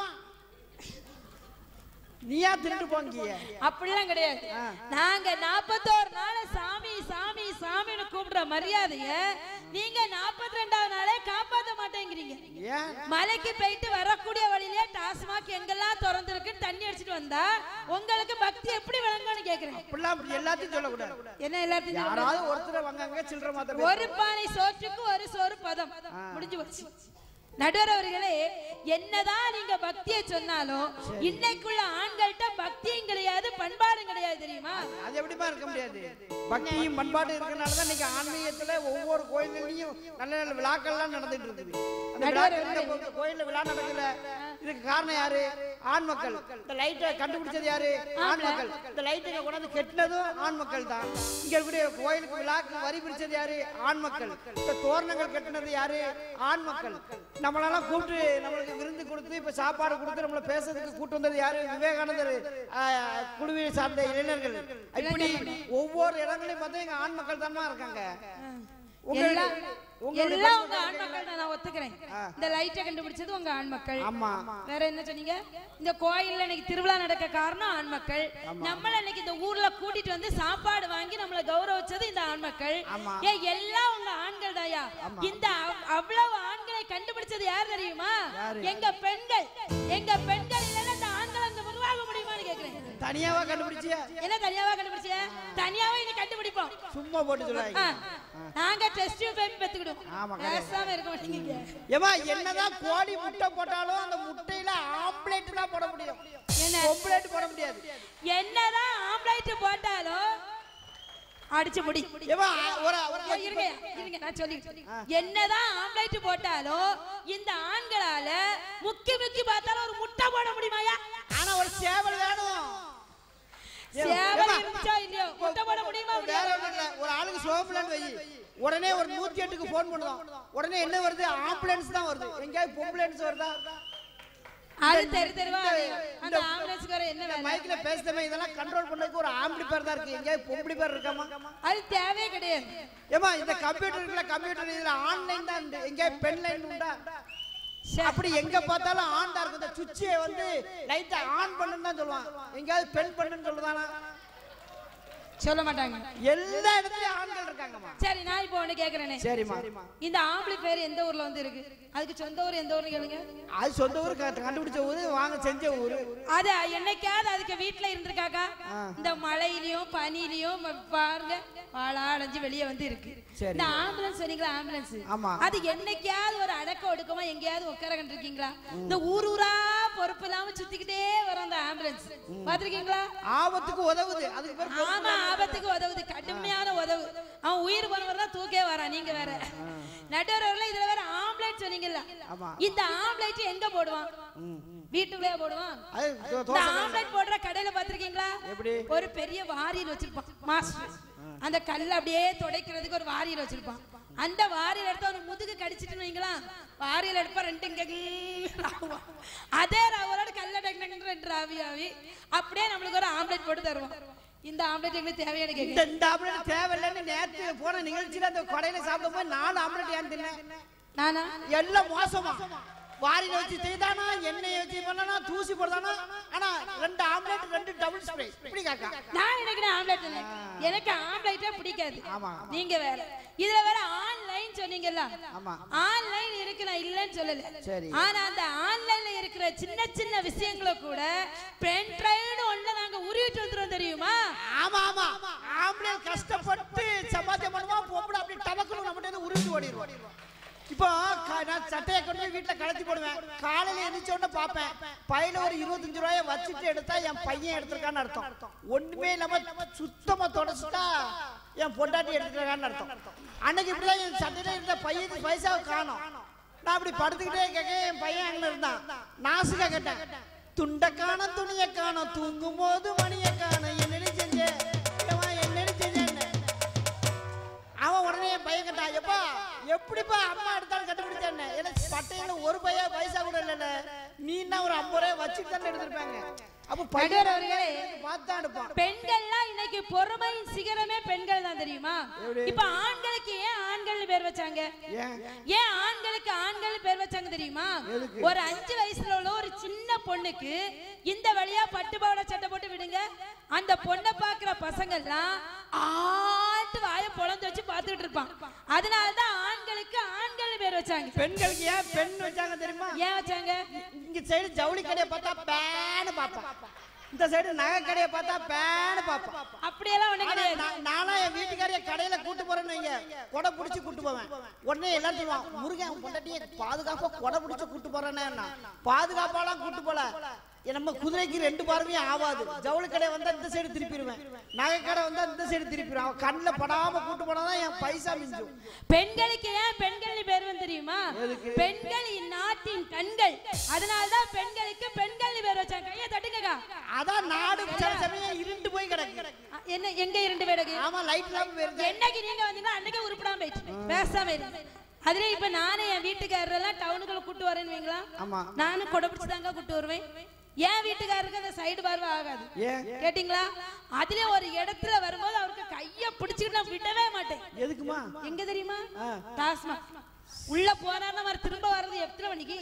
நீயா திருட்டு போங்கிய அப்படிலாம் கிடையாது நாங்க நாற்பத்தோரு நாள் சாமி சாமி சாமின்னு கூப்பிடுற மரியாதைய நீங்க நாற்பத்தி ரெண்டாவது நாளே காப்பாத்த மாட்டேங்கிறீங்க ஏன் மலைக்கு போயிட்டு வரக்கூடிய வழியிலே டாஸ்மாக் எங்கெல்லாம் திறந்துருக்குன்னு தண்ணி அடிச்சிட்டு வந்தா உங்களுக்கு பக்தி எப்படி விளங்கும்னு கேக்குறேன் அப்படிலாம் அப்படி எல்லாத்தையும் சொல்லக்கூடாது என்ன எல்லாத்தையும் சொல்லுங்க? யாராவது ஒருத்தர் வந்தாங்க சில்லற மாத்த ஒரு பானை சோற்றுக்கு ஒரு சோறு பதம் முடிஞ்சு போச்சு நடுவர் அவர்களே என்னதான் நீங்க பக்தியை சொன்னாலும் இன்னைக்குள்ள ஆண்கள்ட்ட பக்தியும் கிடையாது பண்பாடும் கிடையாது தெரியுமா அது எப்படிமா இருக்க முடியாது பக்தியும் பண்பாடு இருக்கனால தான் இன்னைக்கு ஆன்மீகத்துல ஒவ்வொரு கோயில்லையும் நல்ல நல்ல விழாக்கள்லாம் நடந்துட்டு இருக்குது அந்த விழாக்கள் இந்த கோயில்ல விழா நடக்கல இதுக்கு காரணம் யாரு ஆண் மக்கள் இந்த லைட்டை கண்டுபிடிச்சது யாரு ஆண் மக்கள் இந்த லைட்டை கொண்டாந்து கெட்டினதும் ஆண் மக்கள் தான் இங்க இருக்கக்கூடிய கோயிலுக்கு விழாக்கு வரி பிரிச்சது யாரு ஆண் மக்கள் இந்த தோரணங்கள் கட்டினது யாரு ஆண் மக்கள் நம்மளெல்லாம் கூப்பிட்டு நம்மளுக்கு விருந்து கொடுத்து இப்ப சாப்பாடு கொடுத்து நம்மள பேசுறதுக்கு கூட்டு வந்தது யாரு விவேகானந்தர் ஆஹ், குழுவை சார்ந்த இளைஞர்கள் இப்படி ஒவ்வொரு இடங்களையும் பார்த்தா எங்க ஆண் மக்கள் தானமா இருக்காங்க உங்க- எல்லாம் உங்களுடைய எல்லாம் உங்க ஆண் மக்கள் தான் நான் ஒத்துக்கிறேன் இந்த லைட்டை கண்டுபிடிச்சது உங்க ஆண் மக்கள் ஆமா வேற என்ன சொன்னீங்க இந்த கோயில்ல இன்னைக்கு திருவிழா நடக்க காரணம் ஆண் மக்கள் நம்மள இன்னைக்கு இந்த ஊர்ல கூட்டிட்டு வந்து சாப்பாடு வாங்கி நம்மள கௌரவிச்சது இந்த ஆண் மக்கள் ஆமா. ஏன் எல்லாம் உங்க ஆண்கள் தாயா இந்த அவ்- அவ்வளவு ஆண்களை கண்டுபிடிச்சது யார் தெரியுமா எங்க பெண்கள் எங்க பெண்கள் இல்லைன்னா இந்த ஆண்கள் அங்க உருவாக முடியுமான்னு கேக்குறேன் தனியாவா கண்டுபிடிச்சியா என்ன தனியாவா கண்டுபிடிச்ச தனியாவே இனி கண்டுபிடிப்போம் சும்மா போட்டு சொல்லுவாங்க ஆ, நாங்க டெஸ்ட் பேபி பெத்துக்கிடுவோம் ஆமா, பேசாம இருக்க மாட்டீங்க ஏமா என்னதான் கோழி முட்டை போட்டாலும் அந்த முட்டையில ஆம்லேட் தான் போட முடியும் என்ன ஆம்லேட் போட முடியாது என்னதான் ஆம்லைட் போட்டாலும் அடிச்சு முடி ஏமா ஒரு ஒரு ஐயோ, இருங்க இருங்க நான் சொல்லி என்னதான் ஆம்லைட் போட்டாலும் இந்த ஆண்களால முக்கி முக்கி பார்த்தாலும் ஒரு முட்டை போட முடியுமாயா ஆனா ஒரு சேவல் வேணும் சேவல் ஏம்மா, இருந்துச்சா இல்லையோ முட்டை போட முடியுமா வேற முடியாதா? ஒண்ணும் இல்ல. ஒரு ஆளுக்கு சோப்புலன்னு வை உடனே ஒரு நூத்தி எட்டுக்கு போன் பண்ணுவோம் உடனே என்ன வருது ஆம்புலன்ஸ் தான் வருது எங்கேயாவது பொம்புலன்ஸ் வருதா அது தெரு தெருவா அலையும். அந்த ஆம்புலன்ஸ்க்கு வர என்ன இந்த வேலை மைக்ல பேசுறமே இதெல்லாம் கண்ட்ரோல் பண்ணதுக்கு ஒரு ஆம்பளி பேர் தான் இருக்கு எங்கேயாவது பொம்பளி பேர் இருக்காமா அது தேவையே கிடையாது ஏமா இந்த கம்ப்யூட்டர் இருக்குல்ல கம்ப்யூட்டர் இதுல ஆன்லைன் தான் உண்டு எங்கேயாவது பெண் லைன் உண்டா சே, அப்படி எங்க பார்த்தாலும் ஆன் தான் இருக்கு இந்த சுவிட்சை வந்து லைட்டை ஆன் பண்ணுன்னு தான் சொல்லுவான் எங்கேயாவது பெண் பண்ணுன்னு சொல்லுதானா சொல்ல மாட்டாங்க எல்லா இடத்துலயும் ஆண்கள் இருக்காங்கம்மா சரி நான் இப்போ ஒண்ணு கேக்குறேனே சரிம்மா இந்த ஆம்பளை பேர் எந்த ஊர்ல வந்து இருக்கு அதுக்கு சொந்த ஊர் எந்த ஊர்னு கேளுங்க அது சொந்த ஊரு க- கண்டுபிடிச்ச ஊரு வாங்க செஞ்ச ஊரு அது என்னைக்காவது அதுக்கு வீட்டுல இருந்திருக்காக்கா இந்த மழையிலயும் பனிலையும் ம- பாருங்க வாழா அடைஞ்சு வெளியே வந்து இருக்கு சரி. இந்த ஆம்புலன்ஸ் சொன்னீங்களா ஆம்புலன்ஸ் ஆமா. அது என்னைக்காவது ஒரு அடக்க ஒடுக்கமா எங்கேயாவது உட்கார கண்டிருக்கீங்களா இந்த ஊர் ஊரா பொறுப்பு இல்லாம சுத்திக்கிட்டே வரும் அந்த ஆம்புலன்ஸ் பாத்திருக்கீங்களா ஆபத்துக்கு உதவுது அதுக்கு பேர் பொ- ஆமா ஆபத்துக்கு உதவுது கடுமையான உதவு அவன் உயிர் போனவர் தான் தூக்கே வரான் நீங்க வேற நடுவரவர்ல இதுல வேற ஆம்புலன்ஸ் சொன்னீங்கல்ல ஆமா. இந்த ஆம்புலன்ஸ் எங்க போடுவான் வீட்டுக்குள்ளே போடுவான் அது தோ- இந்த தோசை ஆம்லெட் போடுற கடையில பாத்திருக்கீங்களா எப்படி? ஒரு பெரிய வாரியல் வச்சிருப்பான் மாஸ்டர் அந்த கல்ல அப்படியே துடைக்கிறதுக்கு ஒரு வாரியல் வச்சிருப்பான் அந்த வாரியல் எடுத்து அவனுக்கு முதுகு கடிச்சிட்டுன்னு வைங்களா வாரியல் எடுப்பா ரெண்டு இங்க ராவுவான். அதே ராவோட கல்ல டக்கு டக்குன்னு ரெண்டு ராவி ஆவி அப்படியே நம்மளுக்கு ஒரு ஆம்லெட் போட்டு தருவான் இந்த ஆம்லெட் எங்களுக்கு தேவையான கேட்க இந்த இந்த ஆம்லெட் தேவையில்லைன்னு நேத்து போன நிகழ்ச்சியில அந்த கடையில சாப்பிடும் போது நாலு ஆம்லெட் ஏன் தின்னேன் நானா எல்லாம் மோசமா வாரியில வச்சு செய்தானா எண்ணெயை வச்சு பண்ணனா தூசி போடுதானா ஆனா ரெண்டு ஆம்லெட் ரெண்டு டபுள் ஸ்ப்ரே இப்படி காக்கா நான் நினைக்கிறேன் ஆம்லெட் எனக்கு ஆம்லெட்டே பிடிக்காது ஆமா. நீங்க வேற இதுல வேற ஆன்லைன் சொன்னீங்கல்ல ஆமா. ஆன்லைன் இருக்கு நான் இல்லைன்னு சொல்லல சரி. ஆனா அந்த ஆன்லைன்ல இருக்கிற சின்ன சின்ன விஷயங்களை கூட பென் டிரைவ்னு ஒண்ணு நாங்க உருவிட்டு வந்துரும் தெரியுமா ஆமா ஆமா ஆம்பளை கஷ்டப்பட்டு சம்பாத்தியம் பண்ணுவான் பொம்பளை அப்படி டபக்குன்னு நம்மகிட்ட இருந்து உருண்டு ஓடிடுவோம் இப்போ க- நான் சட்டையை கொண்டு போய் வீட்டுல கழட்டி போடுவேன் காலையில எந்திரிச்ச உடனே பார்ப்பேன் பையில ஒரு இருபத்தஞ்சு ரூபாய வச்சுட்டு எடுத்தா என் பையன் எடுத்திருக்கான்னு அர்த்தம் ஒண்ணுமே இல்லாம சுத்தமா தொடச்சுட்டா என் பொண்டாட்டி எடுத்துருக்கான்னு அர்த்தம் அன்னைக்கு இப்படிதான் என் சட்டையில இருந்த பையன் பைசாவை காணோம் நான் அப்படி படுத்துக்கிட்டே கேட்க என் பையன் அங்க இருந்தான் நாசுக்கா கேட்டேன் துண்ட காணோம் துணிய காணோம் தூங்கும் போது மணிய காணோம் என்னடி செஞ்ச ஏம்மா, என்னடி செஞ்சேன்னு அவன் உடனே என் பையன் கேட்டான் எப்பா எப்படிப்பா அம்மா எடுத்தாலும் கண்டுபிடிச்சேன்னு ஏன்னா பட்டையில ஒரு பைய பைசா கூட இல்லைல்ல நீ என்ன ஒரு ஐம்பது ரூபாய் வச்சுட்டு தானே எடுத்திருப்பாங்க அப்போ பையன் நடுவர் அவர்களே, பார்த்து தான் எடுப்பான் பெண்கள்லாம் இன்னைக்கு பொறுமையின் சிகரமே பெண்கள் தான் தெரியுமா எப்படி? இப்ப ஆண்களுக்கு ஏன் ஆண்கள் பேர் வச்சாங்க ஏன் ஏன் ஆண்களுக்கு ஆண்கள் பேர் வச்சாங்க தெரியுமா எதுக்கு? ஒரு அஞ்சு வயசுல உள்ள ஒரு சின்ன பொண்ணுக்கு இந்த வழியா பட்டு பாவாடை சட்டை போட்டு விடுங்க அந்த பொண்ணை பாக்குற பசங்க எல்லாம் ஆட்டு வாய பொழந்து வச்சு பார்த்துட்டு இருப்பான் அதனாலதான் ஆண்களுக்கு ஆண்கள் பேர் வச்சாங்க பெண்களுக்கு ஏன் பெண் வச்சாங்க தெரியுமா ஏன் வச்சாங்க இங்க சைடு ஜவுளி கடையை பார்த்தா பேனு பார்ப்பான் இந்த சைடு நகை கடையை பார்த்தா பேனு பார்ப்பான் அப்படியெல்லாம் ஒண்ணு ஆனா கிடையாது நான்- நானா என் வீட்டுக்காரிய கடையில கூட்டு போறேன்னு வைங்க கொடை பிடிச்சி கூட்டு போவேன் உடனே எல்லாரும் சொல்லுவான் முருகன் உன் பொண்டாட்டியை பாதுகாப்பா கொடை பிடிச்சி கூட்டு போறேன்னு பாதுகாப்பாலாம் கூட்டு போல எ, நம்ம குதிரைக்கு ரெண்டு பார்வையும் ஆவாது ஜவுளி கடை வந்தா இந்த சைடு திருப்பிடுவேன் நகை கடை வந்தா இந்த சைடு திருப்பிடுவேன் அவன் கண்ணில் படாம கூட்டு போனாதான் என் பைசா மிஞ்சும் பெண்களுக்கு ஏன் பெண்கள் பேர் வந்து தெரியுமா எதுக்கு? பெண்கள் இந்நாட்டின் கண்கள் அதனாலதான் பெண்களுக்கு பெண்கள் பேர் வச்சாங்க கையை தட்டுங்கக்கா அதான் நாடு சில சமயம் இருண்டு போய் கிடக்கு அ, என்ன எங்க இரண்டு பேருக்கு ஆமா லைட் இல்லாம போயிருந்தேன் என்னைக்கு நீங்க வந்தீங்களோ அன்னைக்கு உருப்படாம போயிடுச்சு பேசாம இரு அதுல இப்ப நானே என் வீட்டுக்காரரெல்லாம் டவுனுக்குள்ள கூட்டு வரேன்னு வைங்களா ஆமா நானும் கொடை பிடிச்சு தாங்க கூட்டு வருவேன் என் வீட்டுக்காரருக்கு அந்த சைடு பார்வை ஆகாது ஏன் கேட்டிங்களா அதுல ஒரு இடத்துல வரும்போது அவருக்கு கைய பிடிச்சிட்டு நான் விடவே மாட்டேன் எதுக்குமா எங்க தெரியுமா ஆ. டாஸ்மாக் உள்ள போனாருன்னா அவர் திரும்ப வர்றது எத்தனை மணிக்கு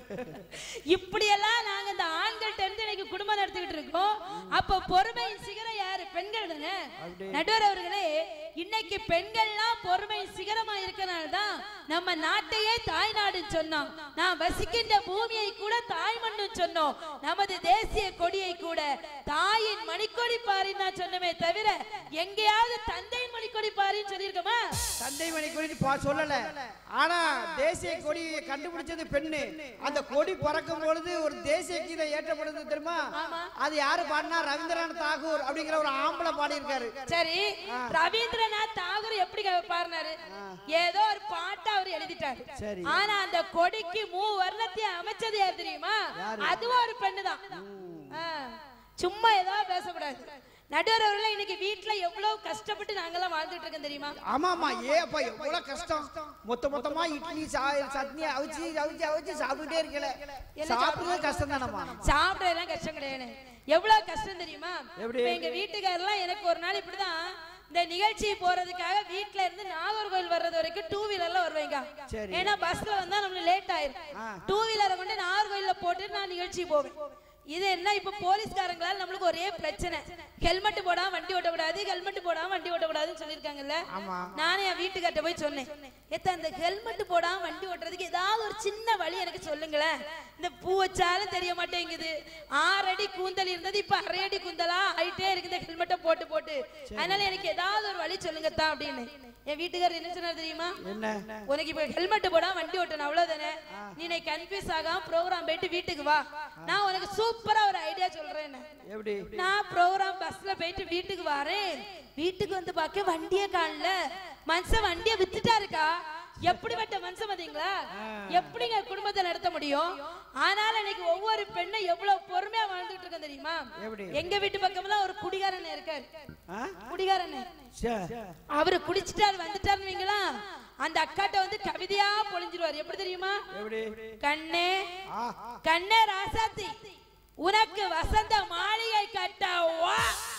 இப்படியெல்லாம் நாங்க இந்த ஆண்கள் இருந்து இன்னைக்கு குடும்பம் நடத்திக்கிட்டு இருக்கோம் அப்ப பொறுமையின் சிகரம் யாரு பெண்கள் தானே நடுவர் அவர்களே இன்னைக்கு பெண்கள்லாம் பொறுமையின் சிகரமா இருக்கனால தான் நம்ம நாட்டையே தாய்நாடுன்னு சொன்னோம் நான் வசிக்கின்ற பூமியை கூட தாய்மண்ணு சொன்னோம் நமது தேசிய கொடியை கூட தாயின் மணிக்கொடி பாரின்னு நான் சொன்னமே தவிர எங்கேயாவது தந்தையின் மணிக்கொடி பாரின்னு சொல்லியிருக்கோமா தந்தை மணி கொடி பா சொல்லல ஆனா தேசிய கொடியை கண்டுபிடிச்சது பெண்ணு அந்த கொடி பறக்கும் பொழுது ஒரு தேசிய கீதை ஏற்றப்படுது தெரியுமா ஆமா. அது யாரு பாடினா ரவீந்திரநாத் தாகூர் அப்படிங்கிற ஒரு ஆம்பளை பாடியிருக்காரு சரி ரவீந்திரநாத் தாகூர் எப்படி க- பாடினாரு ஏதோ ஒரு பாட்டு அவர் எழுதிட்டாரு சரி. ஆனா அந்த கொடிக்கு மூ வர்ணத்தையும் அமைச்சது யார் தெரியுமா அதுவும் ஒரு பெண்ணுதான் ஆ. சும்மா ஏதோ பேசக்கூடாது நடுவர் அவர்களே இன்னைக்கு வீட்டுல எவ்வளவு கஷ்டப்பட்டு நாங்கெல்லாம் வாழ்ந்துட்டு இருக்கோம் தெரியுமா ஆமாமா ஏ அப்பா எவ்வளவு கஷ்டம் மொத்த மொத்தமா இட்லி சா- சட்னி அவிச்சு அவிச்சு அவிச்சு சாப்பிட்டுட்டே இருக்கல சாப்பிடுறது கஷ்டம் தானம்மா சாப்பிடலாம் கஷ்டம் கிடையாது எவ்வளவு கஷ்டம் தெரியுமா எப்படி? இப்ப எங்க வீட்டுக்காரெல்லாம் எனக்கு ஒரு நாள் இப்படிதான் இந்த நிகழ்ச்சி போறதுக்காக வீட்ல இருந்து நாகர்கோவில் வர்றது வரைக்கும் டூ வீலர்ல வருவேங்க சரி. ஏன்னா பஸ்ல வந்தா நம்மளுக்கு லேட் ஆயிரும் ஆ. டூ வீலரை கொண்டு நாகர்கோவில்ல போட்டு நான் நிகழ்ச்சி போவேன் இது என்ன இப்ப போலீஸ்காரங்களால நம்மளுக்கு ஒரே பிரச்சனை ஹெல்மெட் போடாம வண்டி ஓட்டக்கூடாது ஹெல்மெட் போடாம வண்டி ஓட்டக்கூடாதுன்னு சொல்லியிருக்காங்கல்ல ஆமா. நானே என் வீட்டுக்கார்ட்ட போய் சொன்னேன் எத்த அந்த ஹெல்மெட் போடாம வண்டி ஓட்டுறதுக்கு ஏதாவது ஒரு சின்ன வழி எனக்கு சொல்லுங்களேன் இந்த பூ வச்சாலும் தெரிய மாட்டேங்குது ஆறு அடி கூந்தல் இருந்தது இப்ப அரை அடி கூந்தலா ஆயிட்டே இருக்கு இந்த ஹெல்மெட்டை போட்டு போட்டு அதனால எனக்கு ஏதாவது ஒரு வழி சொல்லுங்கத்தான் அப்படின்னு என் வீட்டுக்காரர் என்ன சொன்னார் தெரியுமா என்ன உனக்கு இப்ப ஹெல்மெட் போடாம வண்டி ஓட்டணும் அவ்வளவுதானே நீ இன்னைக்கு கன்ஃபியூஸ் ஆகாம ப்ரோக்ராம் போயிட்டு வீட்டுக்கு வா நான் உனக்கு சூப்பரா ஒரு ஐடியா சொல்றேன் எப்படி நான் ப்ரோக்ராம் பஸ்ல போயிட்டு வீட்டுக்கு வரேன் வீட்டுக்கு வந்து பார்க்க வண்டியே காணல மனுஷன் வண்டியை வித்துட்டாருக்கா எப்படிப்பட்ட மனுஷன் பாத்தீங்களா எப்படிங்க குடும்பத்தை நடத்த முடியும் ஆனாலும் இன்னைக்கு ஒவ்வொரு பெண்ணும் எவ்வளவு பொறுமையா வாழ்ந்துட்டு இருக்கோம் தெரியுமா எப்படி? எங்க வீட்டு பக்கம்லாம் ஒரு குடிகாரன் இருக்காரு ஆ? குடிகாரன் சே. அவரு குடிச்சிட்டாரு வந்துட்டாருன்னு வைங்களா அந்த அக்காட்ட வந்து கவிதையா பொழிஞ்சிருவாரு எப்படி தெரியுமா எப்படி கண்ணே ஆ கண்ணே ராசாத்தி உனக்கு வசந்த மாளிகை கட்ட வா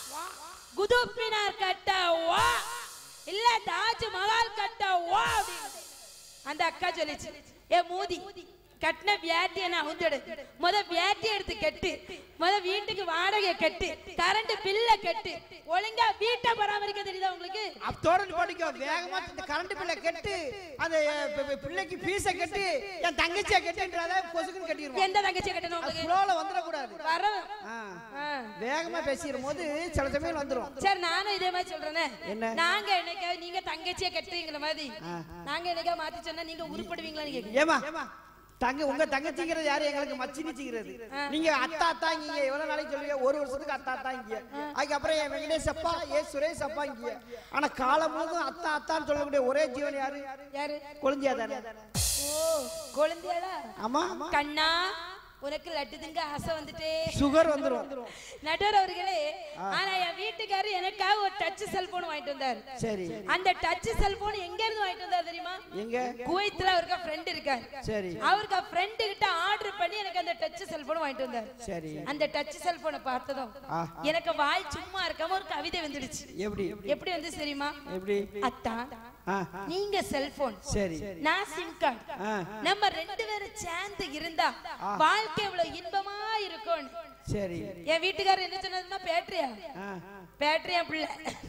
குதுப்பினார் கட்ட வா இல்ல தாஜ் மஹால் கட்ட வா அப்படின்னு. அந்த அக்கா சொல்லிச்சு ஏ மூதி கட்டின வியாட்டிய நான் உந்தெடு முத வியாட்டி எடுத்து கட்டு முத வீட்டுக்கு வாடகை கட்டு கரண்ட் பில்ல கட்டு ஒழுங்கா வீட்டை பராமரிக்க தெரியுதா உங்களுக்கு அத்தோட படிக்கோ வேகமா இந்த கரண்ட் பில்லை கட்டு அந்த அஹ், பி- பி- பிள்ளைக்கு பீஸை கட்டு என் தங்கச்சியை கட்டுன்றத கொசுக்குன்னு கட்டிடுவோம் எந்த தங்கச்சி கட்டணும் உங்களுக்கு ஃப்ளோல வந்துடக்கூடாது வர ஆ. ஆ. வேகமா பேசிடும் போது சில சமயம் வந்துடும் சரி நானும் இதே மாதிரி சொல்றேனே என்ன? நாங்க என்னைக்காவது நீங்க தங்கச்சியை கட்டுறீங்கிற மாதிரி நாங்க என்னைக்கா மாத்தி சொன்னா நீங்க உருப்படுவீங்களான்னு கேக்குறேன் ஏமா தங்க உங்க தங்கச்சிங்கிறது யாரு எங்களுக்கு மச்சினிச்சிங்கிறது நீங்க அத்தா அத்தாங்க எவ்வளவு நாளைக்கு சொல்லுவீங்க ஒரு வருஷத்துக்கு அத்தா அத்தாங்க அதுக்கப்புறம் என் வெங்கடேஷ் அப்பா ஏ சுரேஷ் அப்பா இங்க ஆனா காலம் முழுதும் அத்தா அத்தான்னு சொல்லக்கூடிய ஒரே ஜீவன் யாரு யாரு கொழுந்தியா தானே ஓ குழந்தையாடா ஆமா ஆமா கண்ணா உனக்கு லட்டு திங்க ஆசை வந்துட்டே சுகர் வந்துரும் நடுவர் அவர்களே ஆனா என் வீட்டுக்காரர் எனக்காக ஒரு டச் செல்போன் வாங்கிட்டு வந்தாரு சரி அந்த டச் செல்போன் எங்க இருந்து வாங்கிட்டு வந்தாரு தெரியுமா எங்க குவைத்துல அவருக்கு ஃப்ரெண்ட் இருக்காரு சரி அவருக்கு ஃப்ரெண்டு கிட்ட ஆர்டர் பண்ணி எனக்கு அந்த டச் செல்போன் வாங்கிட்டு வந்தாரு சரி அந்த டச் செல்போனை பார்த்ததும் ஆ. எனக்கு வாய் சும்மா இருக்காம ஒரு கவிதை வந்துடுச்சு எப்படி எப்படி வந்து தெரியுமா எப்படி அத்தா ஆ நீங்க செல்போன் சரி நான் சிம் கார்டு ஆ நம்ம ரெண்டு பேரும் சேர்ந்து இருந்தா வாழ்க்கை இவ்வளவு இன்பமா இருக்கும் சரி என் வீட்டுக்காரர் என்ன சொன்னதுன்னா பேட்டரியா ஆ பேட்டரியா பிள்ளை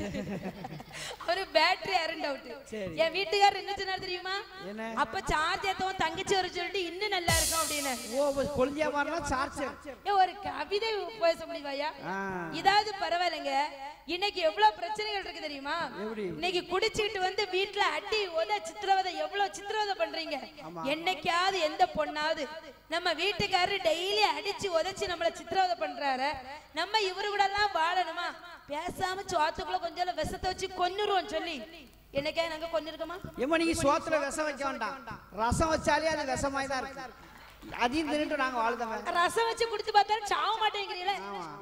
அவரு பேட்டரி அருண் டவுட் சரி. என் வீட்டுக்காரர் என்ன சொன்னார் தெரியுமா என்ன? அப்ப சார்ஜ் ஏத்தவும் தங்கச்சி வர சொல்லிட்டு இன்னும் நல்லா இருக்கும் அப்படின்னு ஓ கொளிஞ்சா மாறினா சார்ஜர் ஏ, ஒரு கவிதை பேச முடியுமாயா ஆ இதாவது பரவாயில்லைங்க இன்னைக்கு எவ்வளவு பிரச்சனைகள் இருக்கு தெரியுமா எப்படி? இன்னைக்கு குடிச்சிட்டு வந்து வீட்டுல அடி உத சித்திரவதை எவ்வளவு சித்திரவதை பண்றீங்க என்னைக்காவது எந்த பொண்ணாவது நம்ம வீட்டுக்காரரு டெய்லி அடிச்சு உதைச்சு நம்மள சித்திரவதை பண்றாரு நம்ம இவரு கூட எல்லாம் வாழணுமா பேசாம சோத்துக்குள்ள கொஞ்சம் விஷத்தை வச்சு கொன்னுருவோம் சொல்லி என்னைக்கா நாங்க கொன்னிருக்கோமா ஏமா நீங்க சோத்துல விஷம் வைக்க வேண்டாம் ரசம் வச்சாலே அது விஷமாய் தான் இருக்கு அதையும் தின்னுட்டு நாங்க வாழ்ந்தவன் ரசம் வச்சு குடிச்சு பார்த்தாலும் சாவ மாட்டேங்கிறீங்களே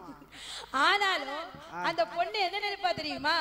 ஆனாலும் அந்த பொண்ணு என்ன நினைப்பா தெரியுமா